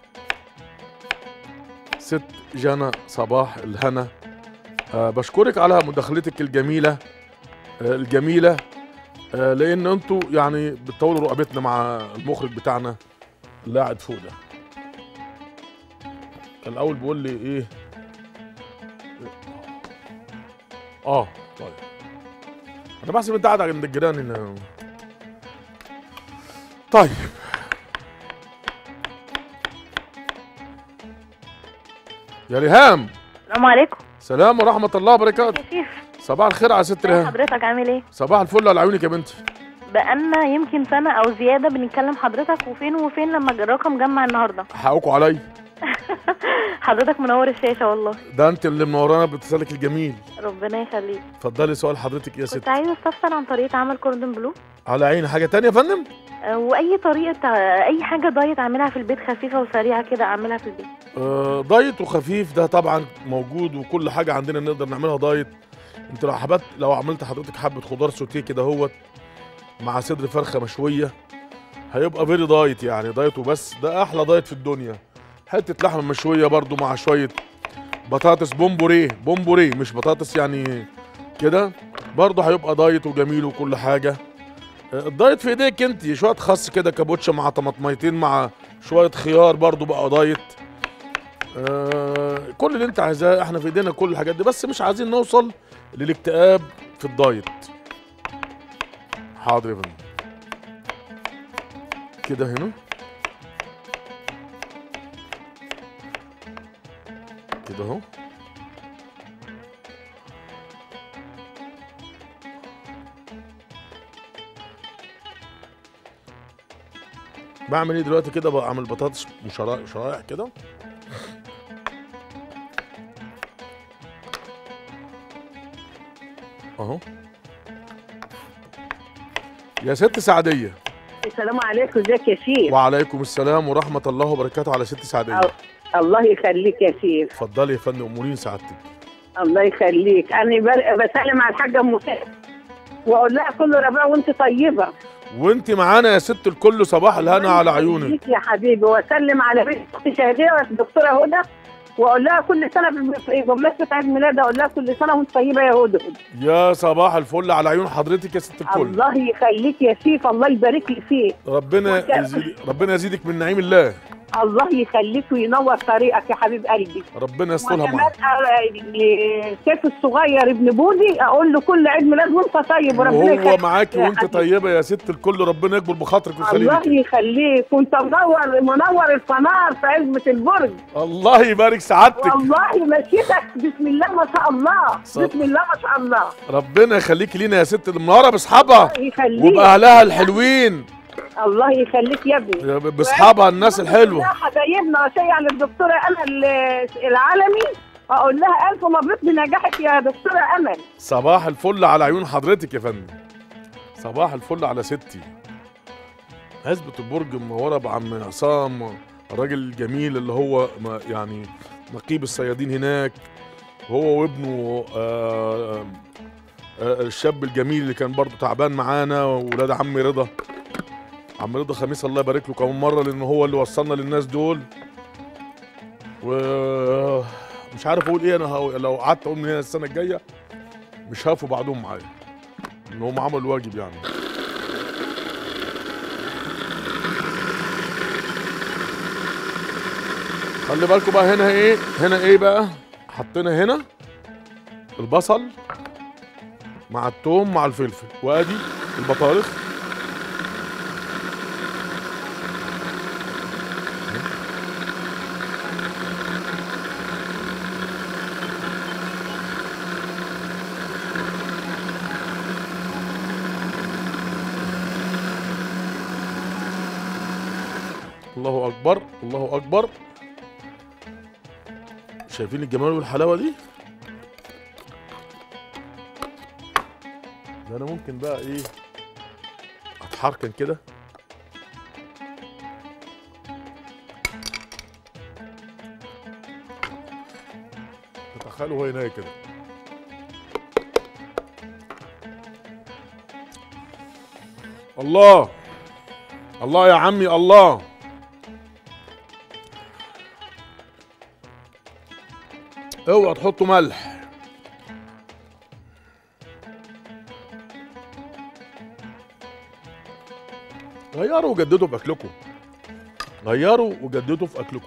ست جنى صباح الهنا أه بشكرك على مداخلتك الجميله آه، الجميله آه، لان انتوا يعني بتطولوا رقبتنا مع المخرج بتاعنا اللي قاعد فوق ده كان الاول بيقول لي ايه اه طيب انا بحسب انت قاعد عند الجيران هنا طيب يا ريهام السلام عليكم سلام ورحمه الله وبركاته كيف صباح الخير على ست ريهام حضرتك عامل ايه صباح الفل على عيونك يا بنتي بقالنا يمكن سنة أو زيادة بنتكلم حضرتك وفين وفين لما الرقم جمع النهاردة حقكوا عليا حضرتك منور الشاشة والله ده انت اللي منورانا باتصالك الجميل ربنا يخليك اتفضلي سؤال حضرتك يا كنت ست عايزة استفسر عن طريقة عمل كوردون بلو على عيني حاجه تانية يا فندم آه، وأي طريقة آه، أي حاجة دايت أعملها في البيت خفيفة وسريعة كده أعملها في البيت آه دايت وخفيف ده طبعا موجود وكل حاجه عندنا نقدر نعملها دايت انت لو حبت لو عملت حضرتك حبه خضار سوتيه كده اهوت مع صدر فرخه مشويه هيبقى فيري دايت يعني دايت وبس ده احلى دايت في الدنيا حته لحمه مشويه برضو مع شويه بطاطس بومبوريه بومبوريه مش بطاطس يعني كده برضو هيبقى دايت وجميل وكل حاجه آه، الدايت في ايديك انت شويه خس كده كابوتشا مع طماطميتين مع شويه خيار برضو بقى دايت آه كل اللي انت عايزاه احنا في ايدينا كل الحاجات دي بس مش عايزين نوصل للاكتئاب في الدايت حاضر يا فندم كده هنا كده اهو بعمل ايه دلوقتي كده بعمل بطاطس شرايح شرايح كده اهو يا ست سعديه السلام عليكم ازيك يا شيخ وعليكم السلام ورحمه الله وبركاته على ست سعديه الله يخليك يا شيخ اتفضلي يا فندم امورين سعادتك الله يخليك انا بر- بسلم على الحاجه ام سيف واقول لها كل ربيع وانت طيبه وانت معانا يا ست الكل صباح الهنا على عيونك يخليك يا حبيبي واسلم على بنت اختي شهديه الدكتوره هدى واقول لها كل سنه ب- في بمناسبه عيد ميلادها اقول لها كل سنه وانت طيبه يا هدى يا صباح الفل على عيون حضرتك يا ست الكل الله يخليك يا شيف الله يبارك لي فيك ربنا يزيد ربنا يزيدك من نعيم الله الله يخليك وينور طريقك يا حبيب قلبي ربنا يسترها وكمان معاك آه، سيف الصغير ابن بودي اقول له كل عيد ميلاد وانت طيب وربنا وهو يخليك معاكي يا وانت حبيبي. طيبه يا ست الكل ربنا يكبر بخاطرك الله ويخليك يخليك وانت منور منور الفنار في عزبة البرج الله يبارك سعادتك والله مشيتك بسم الله ما شاء الله ص- بسم الله ما شاء الله ربنا يخليكي لينا يا ست المنوره باصحابها الله يخليك وباهلها الحلوين الله يخليك يا ابني يا ب- باصحابها الناس الحلوه حبايبنا وشيع للدكتوره امل العالمي اقول لها الف مبروك بنجاحك يا دكتوره امل صباح الفل على عيون حضرتك يا فندم صباح الفل على ستي عزبة البرج منورة بعم عصام الراجل الجميل اللي هو ما- يعني نقيب الصيادين هناك هو وابنه آه آه الشاب الجميل اللي كان برضه تعبان معانا وولاد عمي رضا عم رضا خميس الله يبارك له كمان مرة لأن هو اللي وصلنا للناس دول و مش عارف اقول ايه انا هو- لو قعدت اقول من هنا السنه الجايه مش هيقفوا بعضهم معايا ان هم عملوا الواجب يعني خلي بالكم بقى هنا ايه هنا ايه بقى حطينا هنا البصل مع التوم مع الفلفل وادي البطارخ الله اكبر الله اكبر شايفين الجمال والحلاوه دي ده انا ممكن بقى ايه اتحركن كده تخيلوا هو هنا كده الله الله يا عمي الله اوعى تحطوا ملح غيروا وجددوا في اكلكم غيروا وجددوا في اكلكم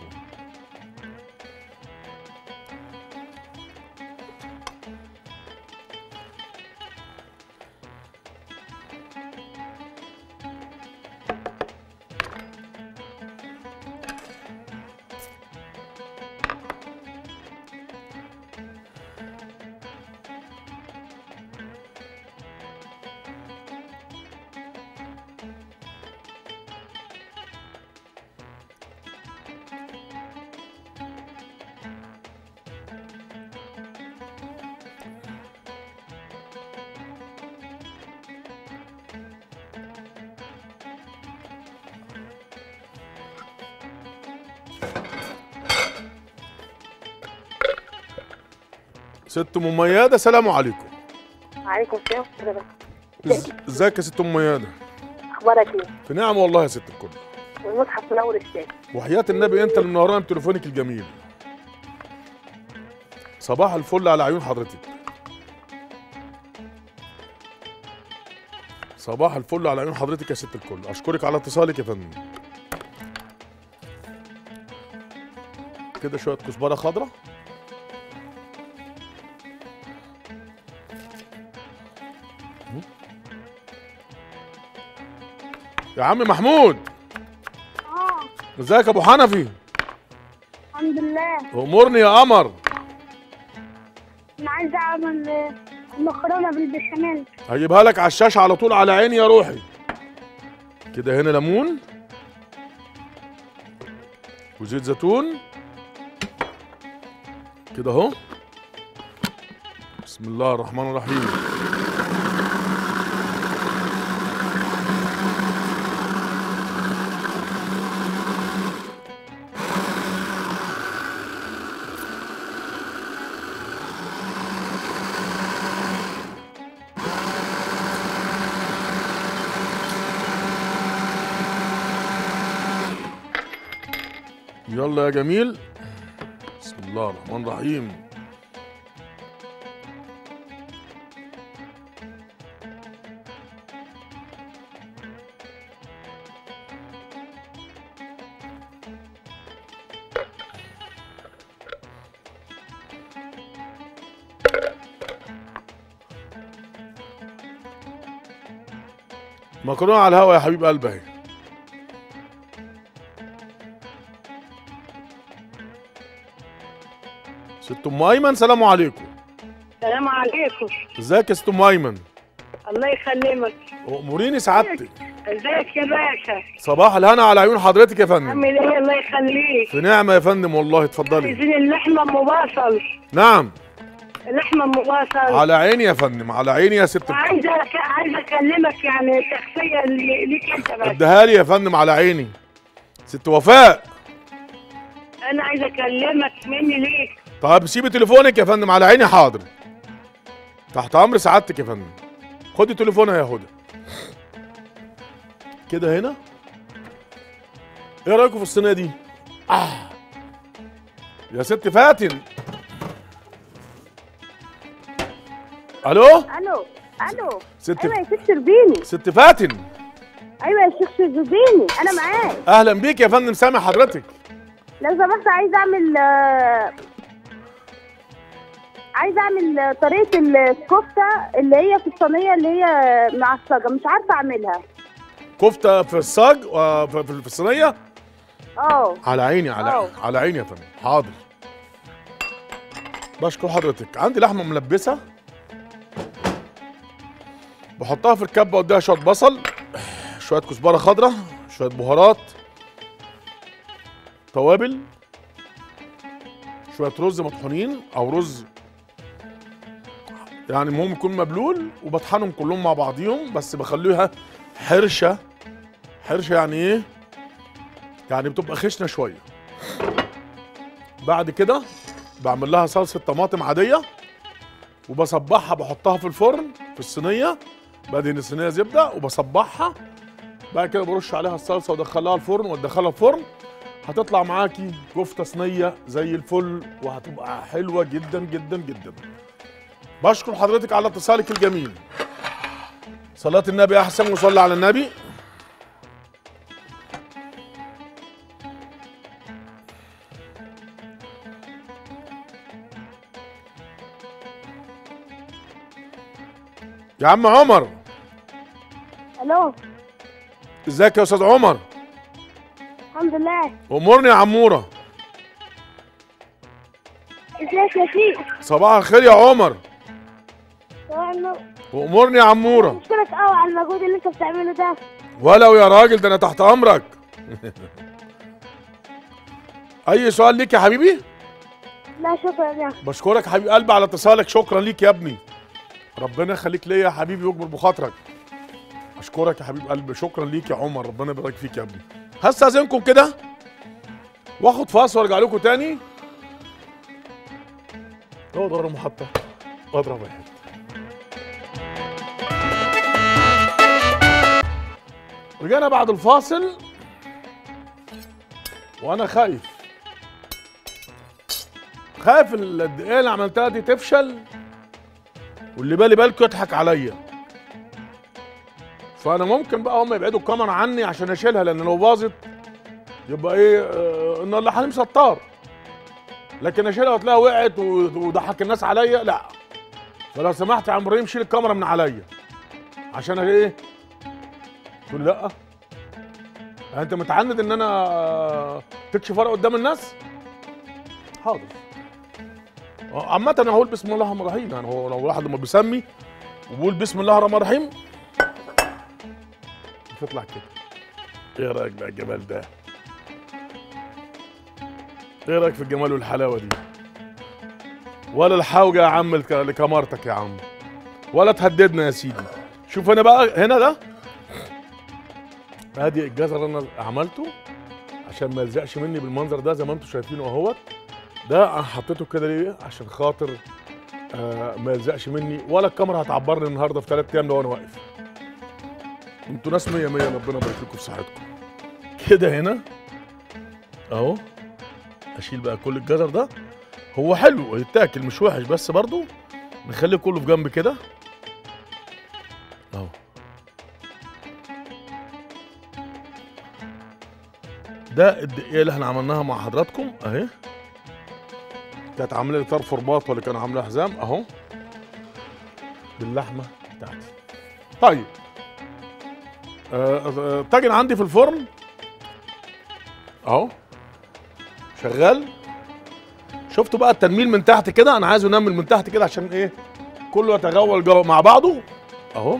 ست ام مياده سلام عليكم عليكم السلام ورحمة إز- ازيك يا ست ام مياده اخبارك ايه؟ في نعم والله يا ست الكل والمصحف منور الشاي وحياة النبي انت اللي منوران بتليفونك الجميل صباح الفل على عيون حضرتك صباح الفل على عيون حضرتك يا ست الكل اشكرك على اتصالك يا فندم كده شويه كزبره خضراء يا عم محمود اه ازيك يا ابو حنفي الحمد لله امرني يا قمر انا عايزه اعمل آه، مكرونه بالبشاميل هجيبها لك على الشاشه على طول على عيني يا روحي كده هنا ليمون وزيت زيتون كده اهو بسم الله الرحمن الرحيم يلا يا جميل بسم الله الرحمن الرحيم مكرونه على الهوا يا حبيب قلبي اهي ست ام ايمن سلام عليكم السلام عليكم ازيك يا ست ام ايمن الله يسلمك اموريني سعادتك ازيك يا باشا صباح الهنا على عيون حضرتك يا فندم عامل ايه الله يخليك في نعمه يا فندم والله اتفضلي عايزين اللحمه ام بصل نعم اللحمه ام بصل على عيني يا فندم على عيني يا ست الكل. وعايزه عايزه اكلمك يعني شخصيه اللي- ليك انت بس اديها لي يا فندم على عيني ست وفاء انا عايزه اكلمك مني ليك طب سيبي تليفونك يا فندم على عيني حاضر تحت امر سعادتك يا فندم خدي تليفونها يا هدى كده هنا ايه رايكم في الصينيه دي اه يا ست فاتن الو الو الو ست ايوه يا شيخ شربيني ست فاتن ايوه يا شيخ شربيني انا معاك اهلا بيك يا فندم سامع حضرتك لو سمحت عايز اعمل آه، عايز اعمل آه، طريقه الكفته اللي هي في الصينيه اللي هي معصجه مش عارفه اعملها كفته في الصاج وفي في في الصينيه اه على عيني على أه. على عيني يا فندم حاضر بشكر حضرتك عندي لحمه ملبسه بحطها في الكبه واديها شويه بصل شويه كزبره خضراء شويه بهارات توابل شويه رز مطحونين او رز يعني المهم يكون مبلول وبطحنهم كلهم مع بعضيهم بس بخليها حرشه حرشه يعني ايه يعني بتبقى خشنه شويه بعد كده بعمل لها صلصه طماطم عاديه وبصبعها بحطها في الفرن في الصينيه بدهن الصينيه زبده وبصبعها بعد كده برش عليها الصلصه وادخلها الفرن وادخلها الفرن هتطلع معاكي كفته صينيه زي الفل وهتبقى حلوه جدا جدا جدا بشكر حضرتك على اتصالك الجميل صلاة النبي أحسن وصلى على النبي يا عم عمر الو ازيك يا استاذ عمر الحمد لله امورني يا عموره ازيك يا شيخ صباح الخير يا عمر صباح النور وامورني يا عموره بشكرك قوي على المجهود اللي انت بتعمله ده ولو يا راجل ده انا تحت امرك اي سؤال ليك يا حبيبي لا شكرا يا بشكرك يا حبيب قلبي على اتصالك شكرا ليك يا ابني ربنا يخليك ليا يا حبيبي ويكبر بخاطرك اشكرك يا حبيب قلبي شكرا ليك يا عمر ربنا يبارك فيك يا ابني هستاذنكم كده واخد فاصل وارجع لكم تاني هو ضرب محطه واضرب واحد رجعنا بعد الفاصل وانا خايف خايف الدقيقه اللي عملتها دي تفشل واللي بالي بالكم يضحك عليا فانا ممكن بقى هم يبعدوا الكاميرا عني عشان اشيلها لان لو باظت يبقى ايه آه ان الله حليم ستار لكن اشيلها وتلاقيها وقعت و- وضحك الناس عليا لا فلو سمحت يا عم ابراهيم شيل الكاميرا من عليا عشان ايه تقول لي لا انت متعند ان انا تكشف ورق قدام الناس حاضر آه، عامة انا هقول بسم الله الرحمن الرحيم يعني هو لو واحد لما بيسمي وبيقول بسم الله الرحمن الرحيم بتطلع كده ايه رايك بقى الجمال ده ايه رايك في الجمال والحلاوه دي ولا الحوجه يا عم لك- لكمارتك يا عم ولا تهددنا يا سيدي شوف هنا بقى هنا ده ادي الجزر اللي انا عملته عشان ما يلزقش مني بالمنظر ده زي ما انتم شايفينه اهوت ده انا حطيته كده ليه عشان خاطر آه ما يلزقش مني ولا الكاميرا هتعبرني النهارده في ثلاث ايام لو انا واقف انتوا ناس مية مية ربنا يبارك لكم في صحتكم كده هنا اهو اشيل بقى كل الجزر ده هو حلو يتاكل مش وحش بس برضو نخليه كله في جنب كده اهو ده الدقيقه اللي احنا عملناها مع حضراتكم اهي كانت عامله لي طرف رباط ولا كان عامله حزام اهو باللحمه بتاعتي طيب آه، آه، الطاجن عندي في الفرن اهو شغال شفتوا بقى التنميل من تحت كده انا عايزه ينمل من تحت كده عشان ايه كله يتغول جو- مع بعضه اهو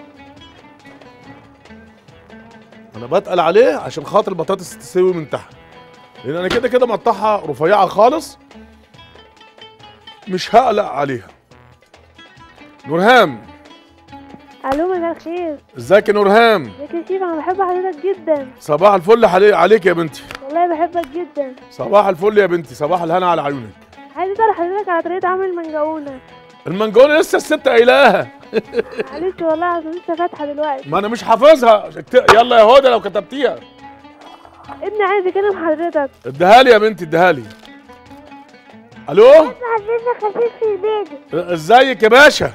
انا بتقل عليه عشان خاطر البطاطس تستوي من تحت لان انا كده كده مقطعها رفيعه خالص مش هقلق عليها نورهام الو مساء الخير ازيك يا نورهام ازيك يا شيف انا بحب حضرتك جدا صباح الفل علي- عليك يا بنتي والله بحبك جدا صباح الفل يا بنتي صباح الهنا على عيونك عايز اسال حضرتك على طريقه عمل المنجونه المنجونه لسه الست قايلاها معلش والله عشان لسه فاتحه دلوقتي ما انا مش حافظها اكت- يلا يا هدى لو كتبتيها ابني عايز يكلم حضرتك اديها لي يا بنتي اديها لي الو حبيبي خفيف في البيت ازيك يا باشا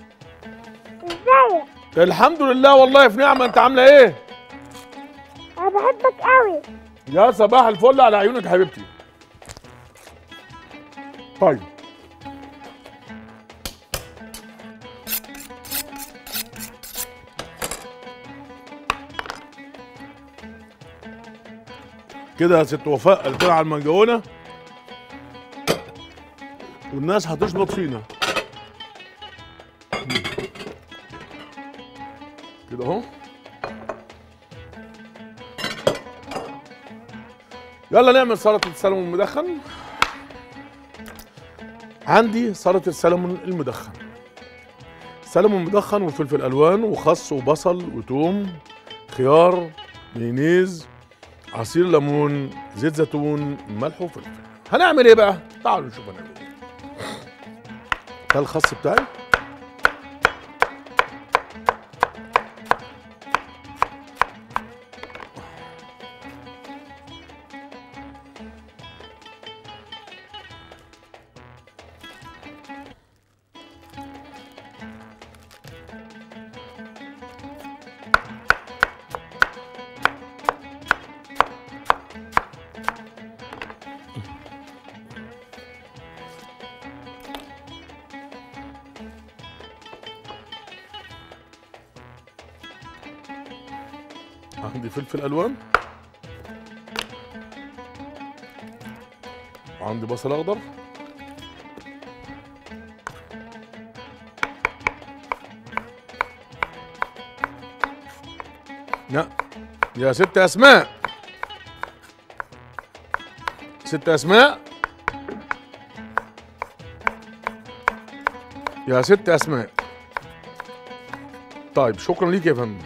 ازيك الحمد لله والله في نعمه انت عامله ايه انا بحبك قوي يا صباح الفل على عيونك يا حبيبتي طيب كده يا ست وفاء قلتنا على المنجونه والناس هتشبط فينا كده اهو يلا نعمل سلطه السلمون المدخن عندي سلطه السلمون المدخن سلمون مدخن وفلفل الوان وخس وبصل وتوم خيار مايونيز عصير ليمون زيت زيتون ملح وفلفل هنعمل ايه بقى تعالوا نشوف هنعمل ايه ده الخس بتاعي عندي فلفل الوان وعندي بصل اخضر لا يا ست اسماء ست اسماء يا ست اسماء طيب شكرا ليك يا فندم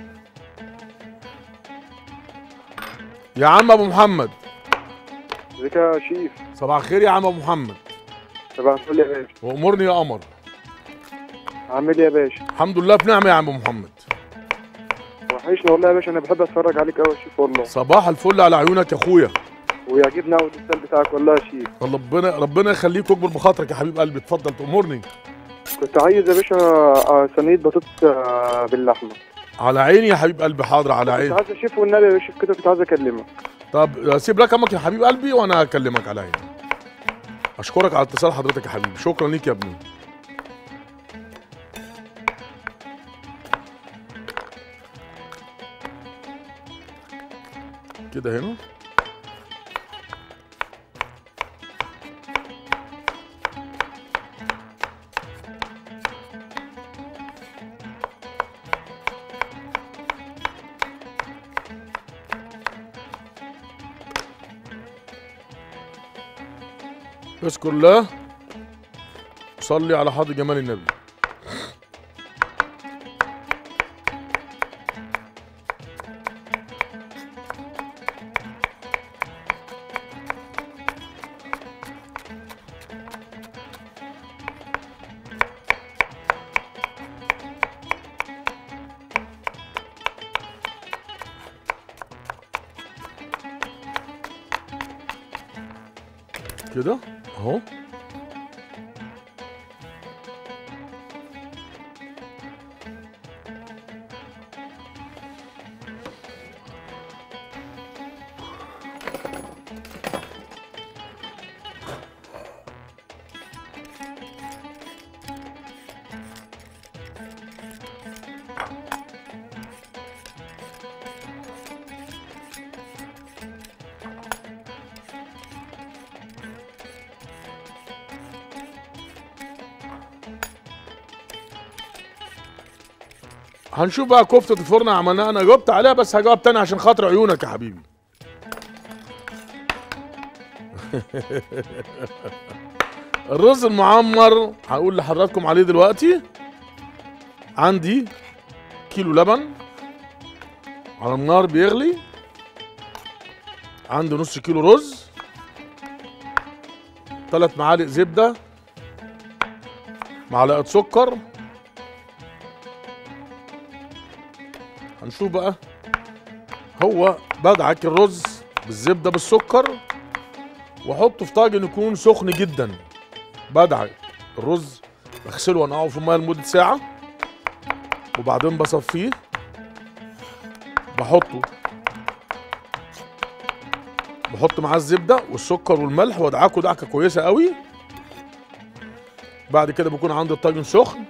يا عم ابو محمد ازيك يا شيف صباح الخير يا عم ابو محمد صباح الفل يا باشا وامرني يا قمر عامل ايه يا باشا الحمد لله في نعمه يا عم محمد وحشني والله يا باشا انا بحب اتفرج عليك قوي يا شيف والله صباح الفل على عيونك يا اخويا ويعجبني قوي اللسان بتاعك والله يا شيف ربنا ربنا يخليك ويكبر بخاطرك يا حبيب قلبي اتفضل تامرني كنت عايز يا باشا آه، صينيه بطاطس آه، باللحمه على عيني يا حبيب قلبي حاضر على كنت عيني عايز اشوف والنبي يا باشا كده كنت عايز اكلمك طب سيب رقمك يا حبيب قلبي وانا هكلمك على عيني اشكرك على اتصال حضرتك يا حبيبي شكرا ليك يا ابني كده هنا اذكر الله صلي على حضر جمال النبي كده اهو هنشوف بقى كفتة الفرن عملناها انا جاوبت عليها بس هجاوب تاني عشان خاطر عيونك يا حبيبي الرز المعمر هقول لحضراتكم عليه دلوقتي عندي كيلو لبن على النار بيغلي عندي نص كيلو رز ثلاث معالق زبدة معلقة سكر هنشوف بقى هو بدعك الرز بالزبدة بالسكر واحطه في طاجن يكون سخن جدا بدعك الرز بغسله وانقعه في الميه لمده ساعه وبعدين بصفيه بحطه بحط معاه الزبده والسكر والملح وادعكه دعكه كويسه قوي بعد كده بيكون عندي الطاجن سخن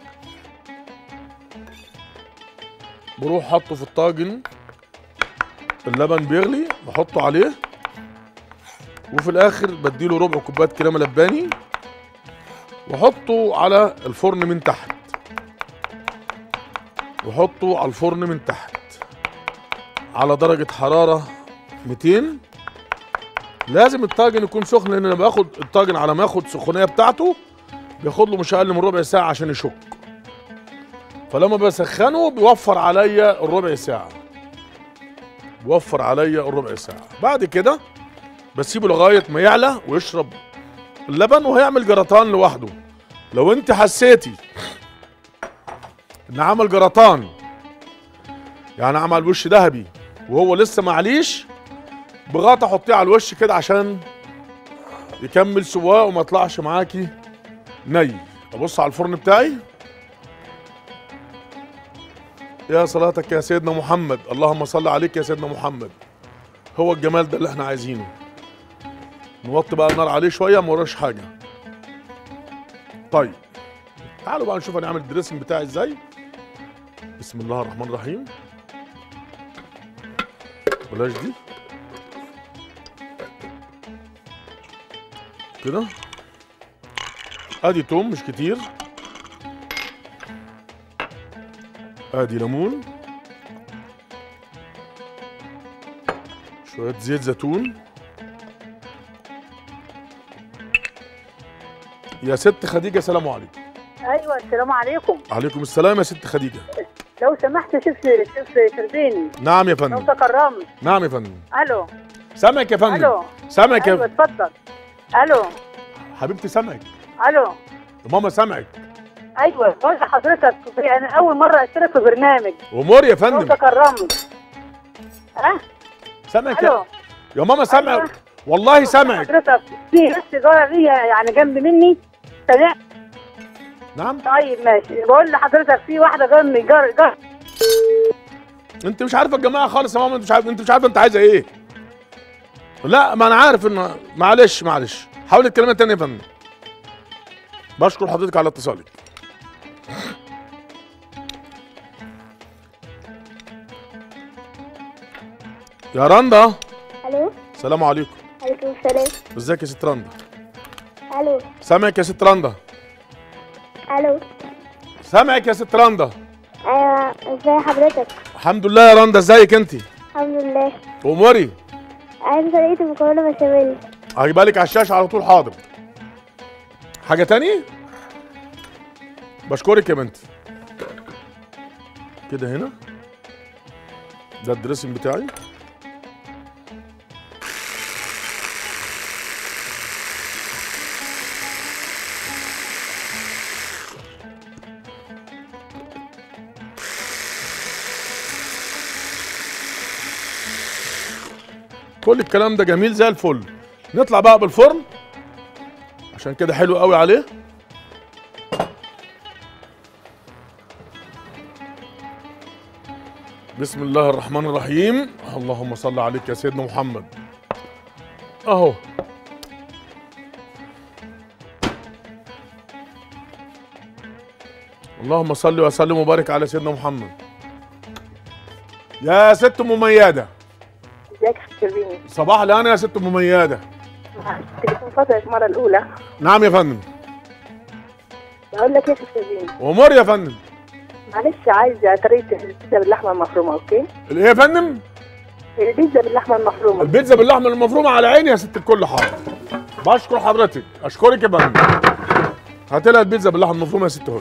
بروح حاطه في الطاجن اللبن بيغلي بحطه عليه وفي الاخر بديله ربع كوبايه كريمه لباني واحطه على الفرن من تحت واحطه على الفرن من تحت على درجه حراره 200 لازم الطاجن يكون سخن لان انا باخد الطاجن على ما ياخد السخونيه بتاعته بياخد له مش اقل من ربع ساعه عشان يشك فلما بسخنه بيوفر عليا الربع ساعه بيوفر عليا الربع ساعه بعد كده بسيبه لغايه ما يعلى ويشرب اللبن وهيعمل جرطان لوحده لو انت حسيتي ان عمل جرطان يعني عمل وش ذهبي وهو لسه معليش بغطا حطيه على الوش كده عشان يكمل سواه وما يطلعش معاكي ني ابص على الفرن بتاعي يا صلاتك يا سيدنا محمد اللهم صل عليك يا سيدنا محمد هو الجمال ده اللي احنا عايزينه نوطي بقى النار عليه شويه ما وراش حاجه طيب تعالوا بقى نشوف هنعمل الدريسنج بتاعي ازاي بسم الله الرحمن الرحيم بلاش دي كده ادي توم مش كتير ادي ليمون شويه زيت زيتون يا ست خديجه سلام عليكم ايوه السلام عليكم عليكم السلام يا ست خديجه لو سمحت شوف شوف شربيني نعم يا لو فندم تكرمت نعم يا فندم الو سامعك يا فندم الو سامعك ايوه يا اتفضل الو حبيبتي سامعك الو ماما سامعك ايوه بقول لحضرتك انا اول مره اشترك في برنامج امور يا لو فندم تكرمت ها سامعك الو يا يا ماما سامعك والله سامعك حضرتك في بس جاره ليا يعني جنب مني سمعت نعم طيب ماشي بقول لحضرتك في واحده جنبي جار جار انت مش عارفه الجماعه خالص يا ماما انت مش عارف انت مش عارفه انت عايزه ايه لا ما انا عارف ان معلش معلش حاول الكلمه تانية يا فندم بشكر حضرتك على اتصالك يا رندا الو السلام عليكم عليكم السلام ازيك يا ست رندا الو سامعك يا ست رندا الو سامعك يا ست رندا ايوه ازي حضرتك الحمد لله يا رندا ازيك انت الحمد لله اموري عايزه طريقه المكرونه بشاميل هجيبها لك على الشاشه على طول حاضر حاجه تاني بشكرك يا بنتي كده هنا ده الدريسنج بتاعي كل الكلام ده جميل زي الفل نطلع بقى بالفرن عشان كده حلو قوي عليه بسم الله الرحمن الرحيم اللهم صل عليك يا سيدنا محمد اهو اللهم صل وسلم وبارك على سيدنا محمد يا ست مميده ازيك يا شربيني صباح الهنا يا ست مميده تليفون فترة المرة الأولى نعم يا فندم بقول لك ايه يا شربيني امور يا فندم معلش عايزة طريقة البيتزا باللحمة المفرومة أوكي؟ الايه يا فندم البيتزا باللحمة المفرومة البيتزا باللحمه المفرومه على عيني يا ست الكل حاضر بشكر حضرتك اشكرك يا فندم هات لها البيتزا باللحمه المفرومه يا ست هدى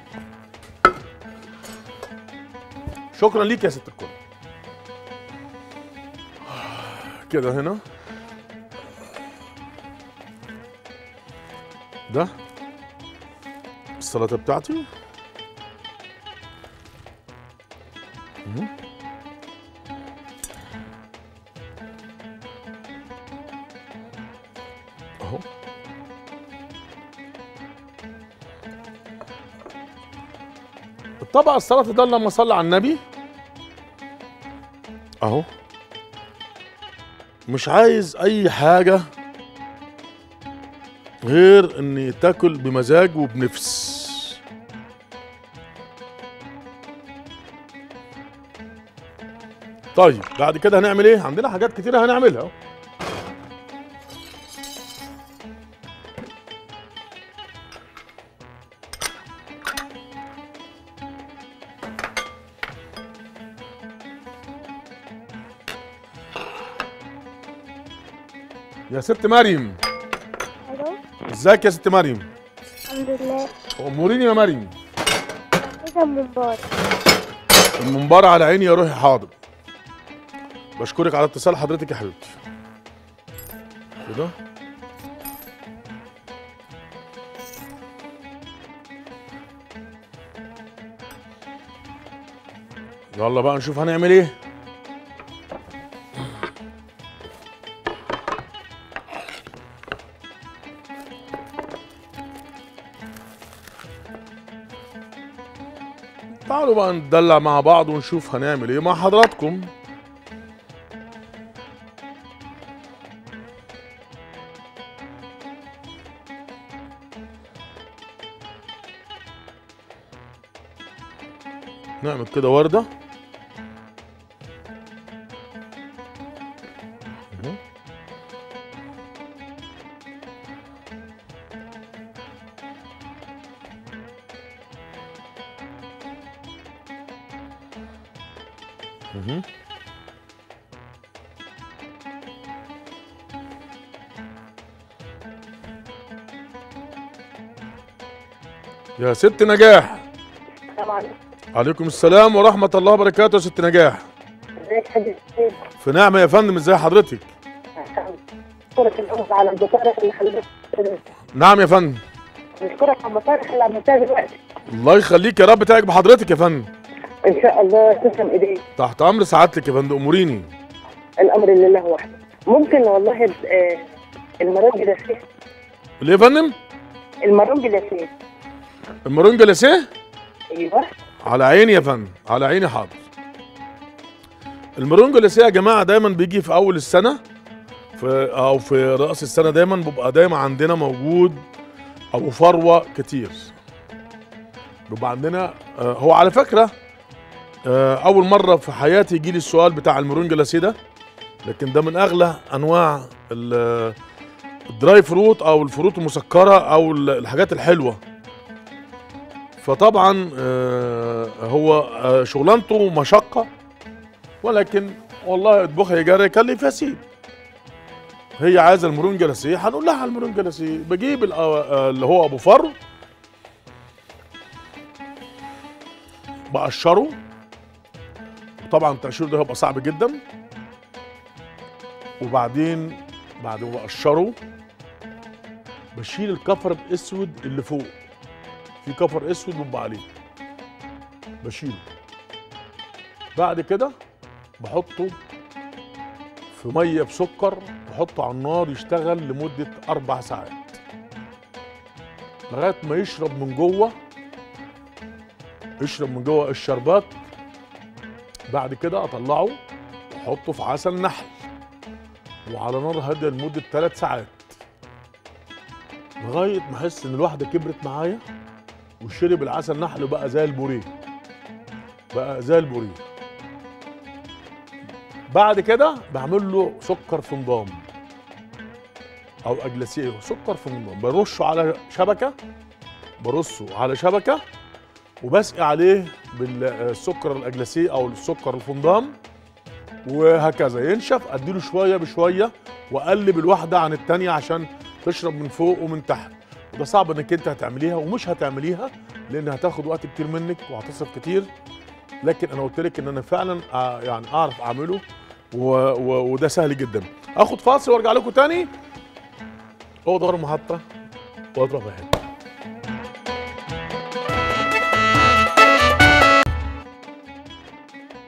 شكرا ليك يا ست الكل كده هنا ده السلطه بتاعتي مهم. اهو الطبق السلطه ده لما صلى على النبي اهو مش عايز اي حاجه غير اني تاكل بمزاج وبنفس طيب بعد كده هنعمل ايه عندنا حاجات كتيره هنعملها أهو. يا ست مريم الو ازيك يا ست مريم الحمد لله اموريني يا مريم ايه المنبار المنبار على عيني يا روحي حاضر بشكرك على اتصال حضرتك يا حبيبتي كده يلا بقى نشوف هنعمل ايه تعالوا بقى ندلع مع بعض ونشوف هنعمل ايه مع حضراتكم نعمل كده وردة مهم. مهم. يا ست نجاح السلام عليكم عليكم السلام ورحمة الله وبركاته يا ست نجاح ازيك حضرتك في نعمة يا فندم ازي حضرتك اشكرك الاول على البطارخ اللي حضرتك نعم يا فندم اشكرك على البطارخ اللي عملتها دلوقتي الله يخليك يا رب تعجب حضرتك يا فندم ان شاء الله تسلم ايديك تحت امر سعادتك يا فندم اموريني الامر لله وحده ممكن والله آه، المرونج لاسيه ليه يا فندم المرونج لاسيه المارونجا لاسيه ايوه على عيني يا فندم على عيني حاضر المارونجا لاسيه يا جماعه دايما بيجي في اول السنه في او في راس السنه دايما بيبقى دايما عندنا موجود ابو فروه كتير بيبقى عندنا آه، هو على فكره آه، اول مره في حياتي يجي لي السؤال بتاع المارونجا لاسيه ده لكن ده من اغلى انواع ال- الدراي فروت او الفروت المسكره او ال- الحاجات الحلوه فطبعا آه، هو آه، شغلانته مشقه ولكن والله اطبخها يا جاري يكلف يسيب هي عايزه المرون جلسيه هنقول لها المرون جلسيه بجيب ال- آه، اللي هو ابو فرو بقشره وطبعا التقشير ده هيبقى صعب جدا وبعدين بعد ما بقشره بشيل الكفر الاسود اللي فوق في كفر اسود بيبقى عليه بشيله بعد كده بحطه في ميه بسكر بحطه على النار يشتغل لمده اربع ساعات لغايه ما يشرب من جوه يشرب من جوه الشربات بعد كده اطلعه واحطه في عسل نحل وعلى نار هاديه لمده ثلاث ساعات لغايه ما احس ان الواحده كبرت معايا وشرب العسل نحل بقى زي البوريه بقى زي البوريه بعد كده بعمل له سكر فنجان او اجلسيه سكر فنجان برشه على شبكه برصه على شبكه وبسقي عليه بالسكر الاجلسيه او السكر الفندام وهكذا ينشف اديله شويه بشويه واقلب الواحده عن التانيه عشان تشرب من فوق ومن تحت وده صعب انك انت هتعمليها ومش هتعمليها لان هتاخد وقت كتير منك وهتصرف كتير لكن انا قلت لك ان انا فعلا آه يعني اعرف اعمله و... و... وده سهل جدا اخد فاصل وارجع لكم تاني اقدر المحطه واضرب واحد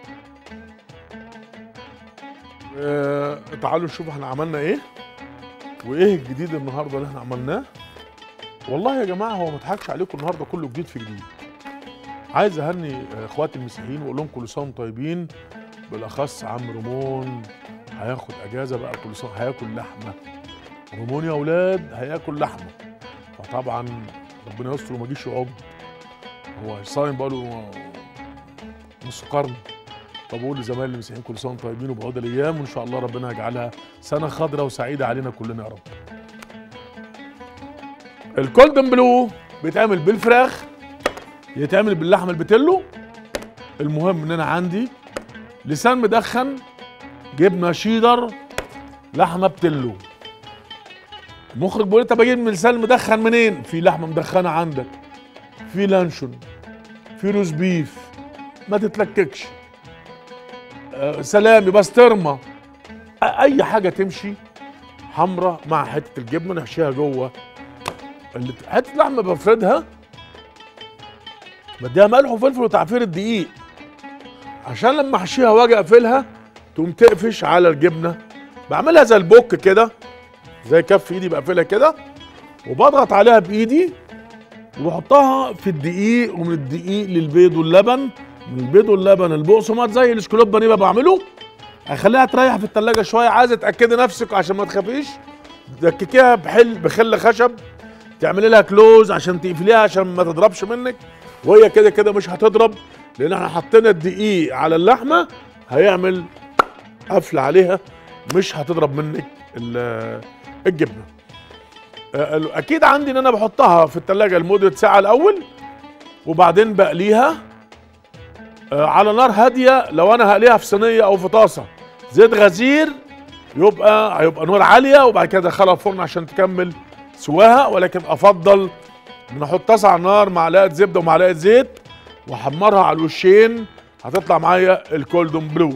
آه، تعالوا نشوف احنا عملنا ايه وايه الجديد النهارده اللي احنا عملناه والله يا جماعه هو ما اضحكش عليكم النهارده كله جديد في جديد عايز اهني آه، اخواتي المسيحيين واقول لهم كل سنه وانتم طيبين بالاخص عم رمون هياخد اجازه بقى كل سنه هياكل لحمه رمون يا اولاد هياكل لحمه فطبعا ربنا يستر وما يجيش يعض هو صايم بقاله نص قرن فبقول لزمايلي المسيحيين كل سنه وانتم طيبين وبعود الايام وان شاء الله ربنا يجعلها سنه خضراء وسعيده علينا كلنا يا رب. الكولدن بلو بيتعمل بالفراخ يتعمل باللحمه البتلو المهم ان انا عندي لسان مدخن جبنه شيدر لحمه بتلو المخرج بيقول لي طب اجيب من لسان مدخن منين؟ في لحمه مدخنه عندك في لانشون في روز بيف ما تتلككش آه، سلامي بسطرمه آه، اي حاجه تمشي حمرة مع حته الجبنه نحشيها جوه اللي- حته لحمه بفردها بديها ملح وفلفل وتعفير الدقيق عشان لما احشيها واجي اقفلها تقوم تقفش على الجبنه بعملها زي البوك كده زي كف ايدي بقفلها كده وبضغط عليها بايدي وبحطها في الدقيق ومن الدقيق للبيض واللبن من البيض واللبن البقسماط زي الاسكلوب بانيه بعمله اخليها تريح في التلاجة شويه عايزه تاكدي نفسك عشان ما تخافيش تدككيها بحل بخل خشب تعملي لها كلوز عشان تقفليها عشان ما تضربش منك وهي كده كده مش هتضرب لان احنا حطينا الدقيق على اللحمه هيعمل قفل عليها مش هتضرب منك ال- الجبنه آه، اكيد عندي ان انا بحطها في التلاجة لمده ساعه الاول وبعدين بقليها آه، على نار هاديه لو انا هقليها في صينيه او في طاسه زيت غزير يبقى هيبقى نار عاليه وبعد كده ادخلها الفرن عشان تكمل سواها ولكن افضل ان احط طاسه على النار معلقه زبده ومعلقه زيت واحمرها على الوشين هتطلع معايا الكولدون بلو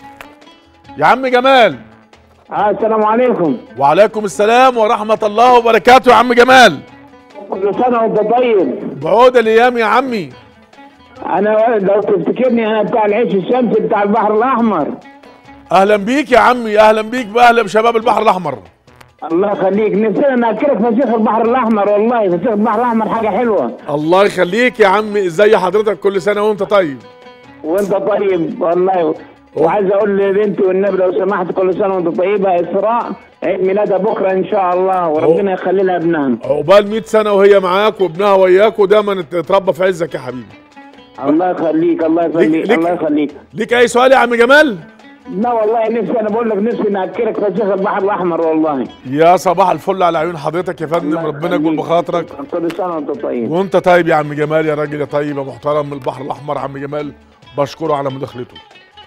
يا عم جمال آه السلام عليكم وعليكم السلام ورحمه الله وبركاته يا عم جمال كل سنة وانت طيب بعود الايام يا عمي انا لو تفتكرني انا بتاع العيش الشمسي بتاع البحر الاحمر اهلا بيك يا عمي اهلا بيك باهلا بشباب البحر الاحمر الله يخليك نفسنا ناكلك فسيخ البحر الاحمر والله فسيخ البحر الاحمر حاجة حلوة الله يخليك يا عمي ازي حضرتك كل سنه وانت طيب وانت طيب والله وعايز اقول لبنتي والنبي لو سمحت كل سنة وانت طيبة اسراء عيد ميلادها بكرة ان شاء الله وربنا يخلي لها ابنها عقبال 100 سنه وهي معاك وابنها وياك ودايما تتربى في عزك يا حبيبي الله يخليك الله يخليك ليك- الله يخليك ليك اي سؤال يا عم جمال لا والله نفسي انا بقول لك نفسي ناكلك فسيخ البحر الاحمر والله يا صباح الفل على عيون حضرتك يا فندم ربنا يكون بخاطرك كل سنة وانت طيب وانت طيب يا عم جمال يا راجل يا طيب يا محترم من البحر الاحمر عم جمال بشكره على مداخلته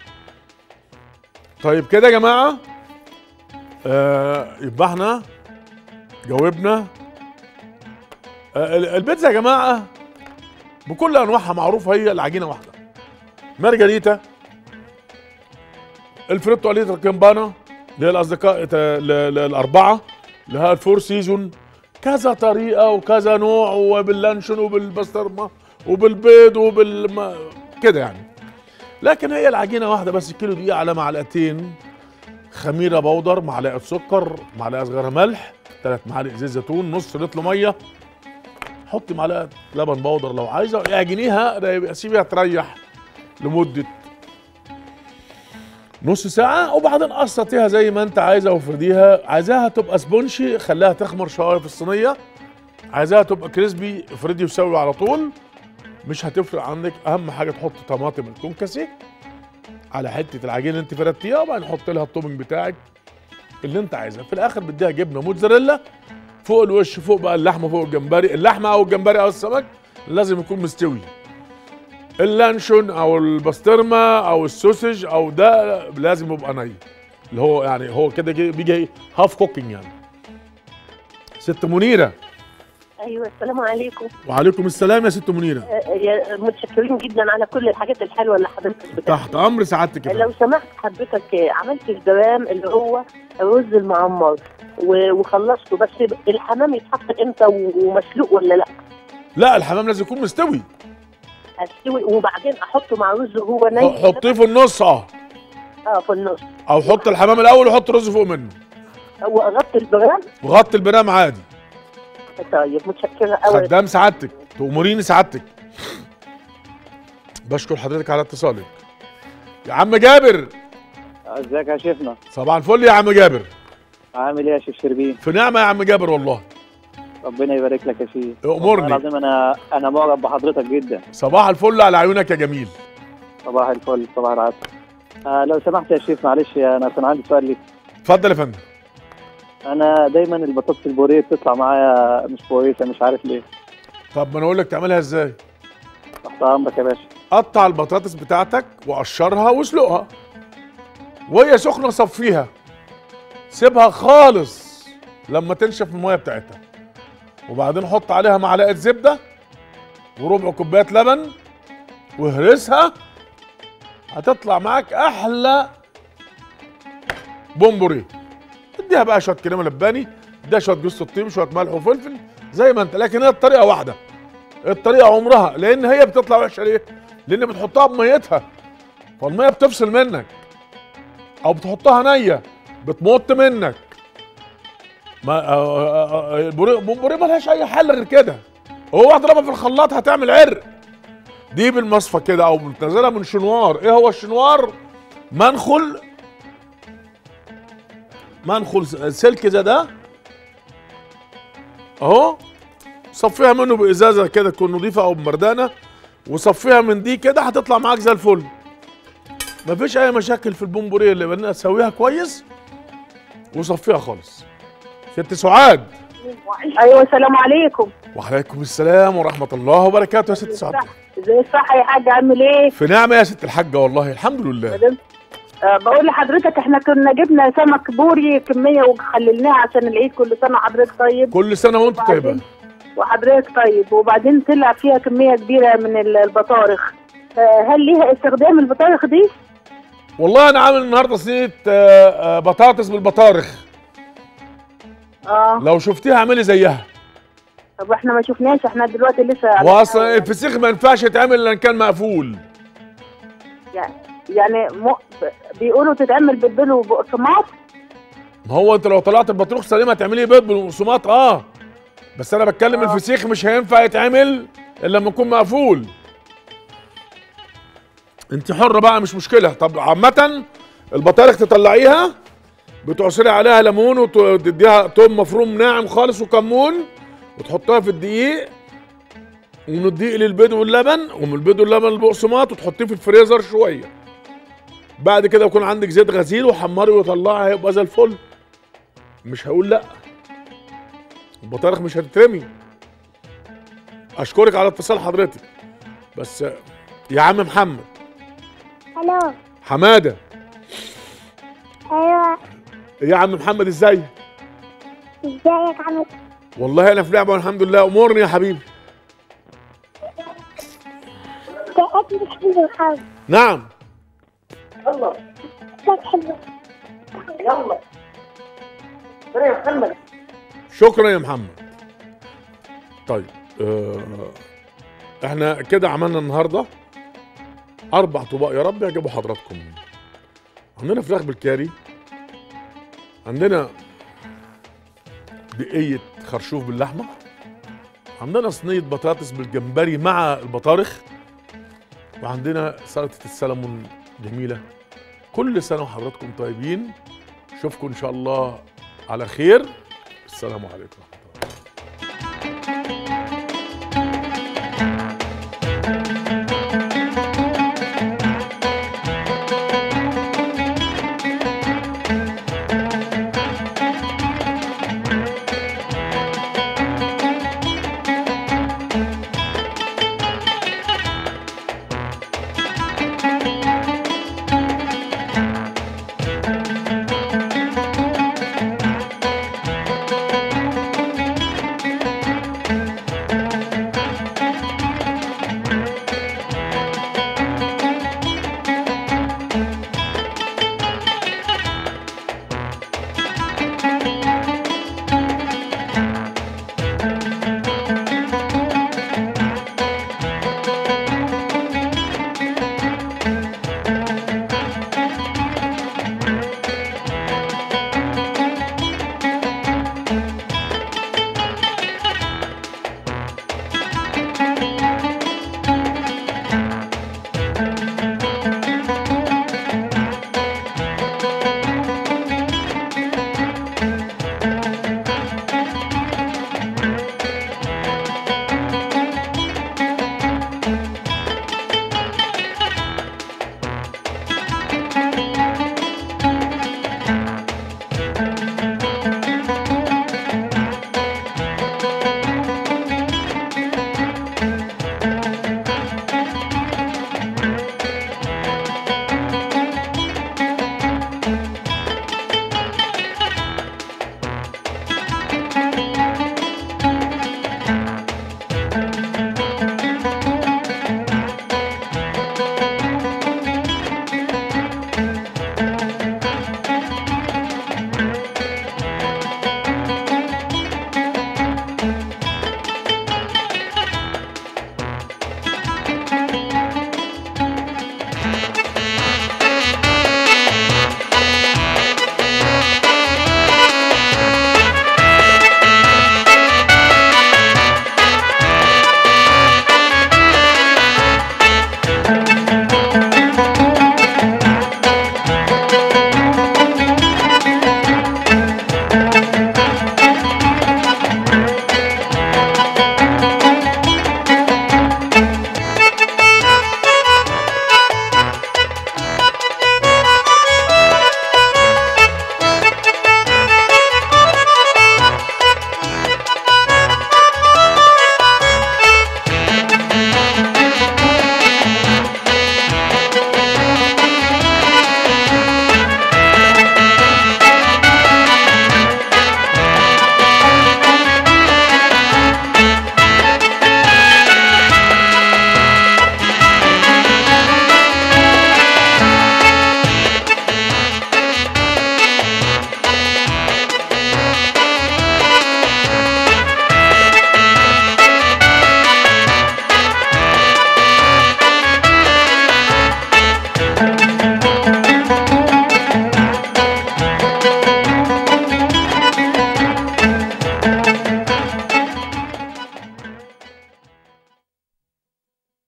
طيب كده يا جماعه آه يبقى احنا جاوبنا آه ال- البيتزا يا جماعه بكل انواعها معروفه هي العجينه واحده مارجريتا الفريتو اليتا كامبانا اللي هي الاصدقاء ت- ل- ل- الاربعه اللي هي الفور سيزون كذا طريقه وكذا نوع وباللانشون وبالبسطرمه وبالبيض وبال كده يعني لكن هي العجينه واحده بس كيلو دقيق على معلقتين خميره بودر معلقه سكر معلقه صغيره ملح ثلاث معالق زيت زيتون نص لتر ميه حطي معلقه لبن بودر لو عايزه اعجنيها سيبيها تريح لمده نص ساعة وبعدين قسطيها زي ما انت عايزة وافرديها عايزاها تبقى سبونشي خليها تخمر شوية في الصينية عايزاها تبقى كريسبي افردي وسوي على طول مش هتفرق عنك اهم حاجة تحط طماطم الكونكسي على حتة العجينة اللي انت فردتيها وبعدين حط لها التوبنج بتاعك اللي انت عايزها في الاخر بديها جبنة موتزاريلا فوق الوش فوق بقى اللحمة فوق الجمبري اللحمة او الجمبري او السمك لازم يكون مستوي اللانشون او البسطرمه او السوسج او ده لازم يبقى ني اللي هو يعني هو كده كده بيجي هاف كوكينج يعني ست منيره ايوه السلام عليكم وعليكم السلام يا ست منيره آه، يا- متشكرين جدا على كل الحاجات الحلوه اللي حضرتك بتعملها تحت امر سعادتك يا لو فندم. سمحت حضرتك آه، عملت الدوام اللي هو الرز المعمر و- وخلصته بس الحمام يتحط امتى و- ومسلوق ولا لا لا الحمام لازم يكون مستوي استوي وبعدين احطه مع رز وهو ني حطيه في النص اه اه في النص او حط الحمام الاول وحط رز فوق منه واغطي البرام وغطي البرام عادي طيب متشكره قوي خدام سعادتك تأمريني سعادتك بشكر حضرتك على اتصالك يا عم جابر ازيك يا شيخنا صباح الفل يا عم جابر عامل ايه يا شيخ شربين في نعمه يا عم جابر والله ربنا يبارك لك يا شيخ أمرني. والله العظيم انا انا معجب بحضرتك جدا صباح الفل على عيونك يا جميل صباح الفل صباح العسل آه لو سمحت يا شيخ معلش انا كان عندي سؤال ليك اتفضل يا فندم انا دايما البطاطس البوريه بتطلع معايا مش كويسه مش عارف ليه طب ما انا اقول لك تعملها ازاي تحت امرك يا باشا قطع البطاطس بتاعتك وقشرها واسلقها وهي سخنه صفيها سيبها خالص لما تنشف الميه بتاعتها وبعدين حط عليها معلقه زبده وربع كوبايه لبن واهرسها هتطلع معاك احلى بومبوريه اديها بقى شويه كريمه لباني اديها شويه جوز الطيب شويه ملح وفلفل زي ما انت لكن هي الطريقه واحده الطريقه عمرها لان هي بتطلع وحشه ليه لان بتحطها بميتها فالميه بتفصل منك او بتحطها نيه بتمط منك ما آه، آه، آه، البوريه البوريه ملهاش اي حل غير كده هو اضربها في الخلاط هتعمل عرق دي بالمصفى كده او بتنزلها من شنوار ايه هو الشنوار منخل منخل سلك زي ده اهو صفيها منه بازازه كده تكون نظيفه او بمردانه وصفيها من دي كده هتطلع معاك زي الفل مفيش اي مشاكل في البومبوريه اللي بدنا تسويها كويس وصفيها خالص ست سعاد ايوه السلام عليكم وعليكم السلام ورحمه الله وبركاته يا ست سعاد ازي الصحه يا حاج عامل ايه في نعمه يا ست الحاجه والله الحمد لله أه بقول لحضرتك احنا كنا جبنا سمك بوري كميه وخللناها عشان العيد كل سنه حضرتك طيب كل سنه وانت طيبه وحضرتك طيب وبعدين طلع فيها كميه كبيره من ال- البطارخ أه هل ليها استخدام البطارخ دي؟ والله انا عامل النهارده صينيه آه، آه، بطاطس بالبطارخ اه لو شفتيها اعملي زيها طب احنا ما شفناش احنا دلوقتي لسه واصلا الفسيخ ما ينفعش يتعمل الا إن كان مقفول يعني يعني م... بيقولوا تتعمل بالبيض وبقسماط ما هو انت لو طلعت البطروخ سليمه هتعملي بيض بالبقسماط اه بس انا بتكلم الفسيخ مش هينفع يتعمل الا لما يكون مقفول انت حره بقى مش مشكله طب عامه البطارخ تطلعيها بتعصري عليها ليمون وتديها توم مفروم ناعم خالص وكمون وتحطها في الدقيق ومن الدقيق للبيض واللبن ومن البيض واللبن للبقسماط وتحطيه في الفريزر شويه بعد كده يكون عندك زيت غسيل وحمري وطلعها هيبقى زي الفل مش هقول لا البطارخ مش هتترمي اشكرك على اتصال حضرتك بس يا عم محمد الو حماده ايوه يا عم محمد ازاي ازيك عامل والله انا في لعبه والحمد لله امورني يا حبيبي كأني بحب الحظ نعم يلا بحب يلا يا محمد شكرا يا محمد طيب آه احنا كده عملنا النهارده اربع طباق يا رب يعجبوا حضراتكم عندنا فراخ بالكاري عندنا دقية خرشوف باللحمة عندنا صينية بطاطس بالجمبري مع البطارخ وعندنا سلطة السلمون جميلة كل سنة وحضراتكم طيبين اشوفكم ان شاء الله على خير السلام عليكم